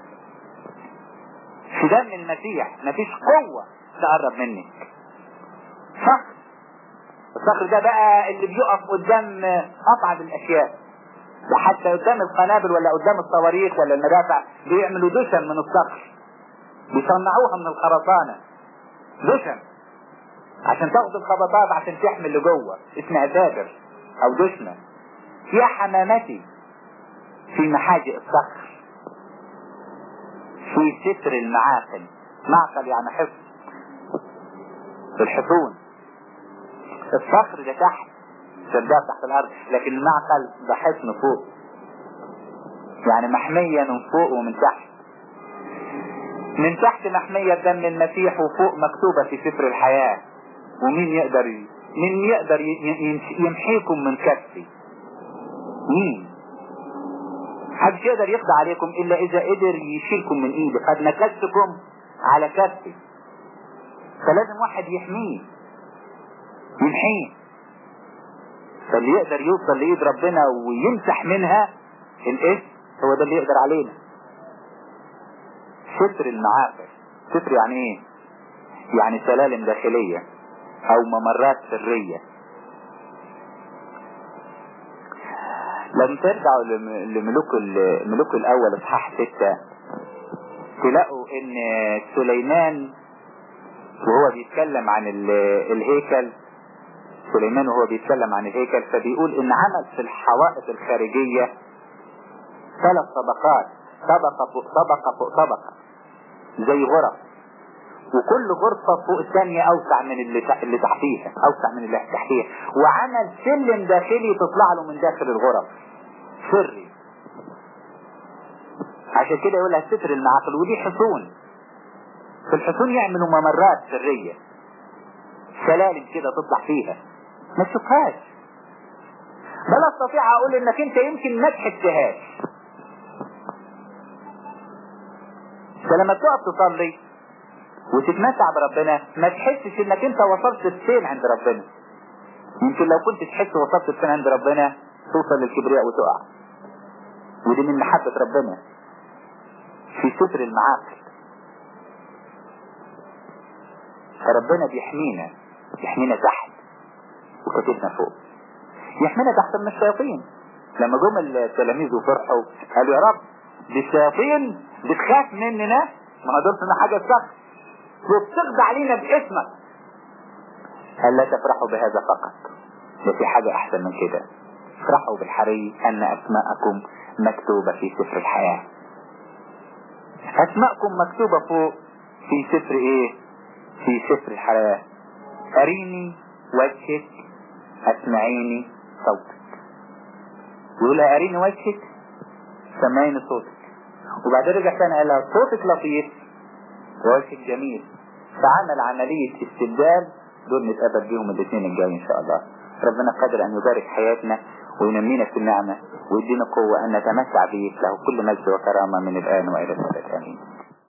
في دم المسيح مفيش قوة تقرب منك صخر الصخر ده بقى اللي بيقف قدام اصعب الاشياء ده حتى قدام القنابل ولا قدام الصواريخ ولا المدافع بيعملوا دشن من الصخر بيصنعوها من الخرسانة دشن عشان تاخد الخبطات عشان تحمل لجوه اسمها دابر او دشنة يا حمامتي في محاجئ الصخر في ستر المعاقل معقل يعني حصن الحصون الصخر ده تحت سرداب تحت الارض لكن المعقل ده حصن فوق يعني محمية من فوق ومن تحت من تحت محمية بدم المسيح وفوق مكتوبة في سفر الحياة ومين يقدر مين يقدر يمحيكم من كفي مين محدش يقدر يقضى عليكم الا اذا قدر يشيلكم من ايدي قد نكستكم على كفي فلازم واحد يحميه يمحيه فاللي يقدر يوصل لايد ربنا ويمسح منها الاسم هو ده اللي يقدر علينا ستر المعافر ستر يعني ايه يعني سلالم داخلية او ممرات سرية لما ترجعوا لملوك الملوك الاول اصحاح ستة تلاقوا ان سليمان وهو بيتكلم عن الهيكل سليمان وهو بيتكلم عن الهيكل فبيقول ان عمل في الحوائط الخارجية ثلاث طبقات طبقة فوق طبقة فوق طبقة زي غرف وكل غرفة فوق الثانية اوسع من اللي, اللي تحتيها اوسع من اللي تحتيها وعمل سلم داخلي تطلع له من داخل الغرف سري عشان كده يقول لها ستر المعاقل ودي حصون في الحصون يعملوا ممرات سرية سلالم كده تطلع فيها ما تشوفهاش بل استطيع اقول انك انت يمكن ما تحسهاش فلما تقف تصلي وتتمتع بربنا ما تحسش انك انت وصلت لفين عند ربنا يمكن لو كنت تحس وصلت لفين عند ربنا توصل للكبرياء وتقع ودي من محبة ربنا في ستر المعاقل فربنا بيحمينا يحمينا تحت وكتفنا فوق يحمينا تحت من الشياطين لما جم التلاميذ وفرحوا قالوا يا رب دي الشياطين بتخاف مننا ما قدرتنا حاجة السخط وبتخضع علينا باسمك قال لا تفرحوا بهذا فقط ده في حاجة احسن من كده افرحوا بالحري ان اسماءكم مكتوبة في سفر الحياة اسماءكم مكتوبة فوق في سفر ايه في سفر الحياة اريني وجهك اسمعيني صوتك يقول اريني وجهك سمعيني صوتك وبعدين رجع تاني قال لها صوتك لطيف ووجهك جميل فعمل عملية استبدال دول نتقابل بيهم الاثنين الجاي ان شاء الله ربنا قادر ان يبارك حياتنا وينمينا في النعمة ويدينا قوة ان نتمتع به له كل مجد وكرامة من الان والى الابد امين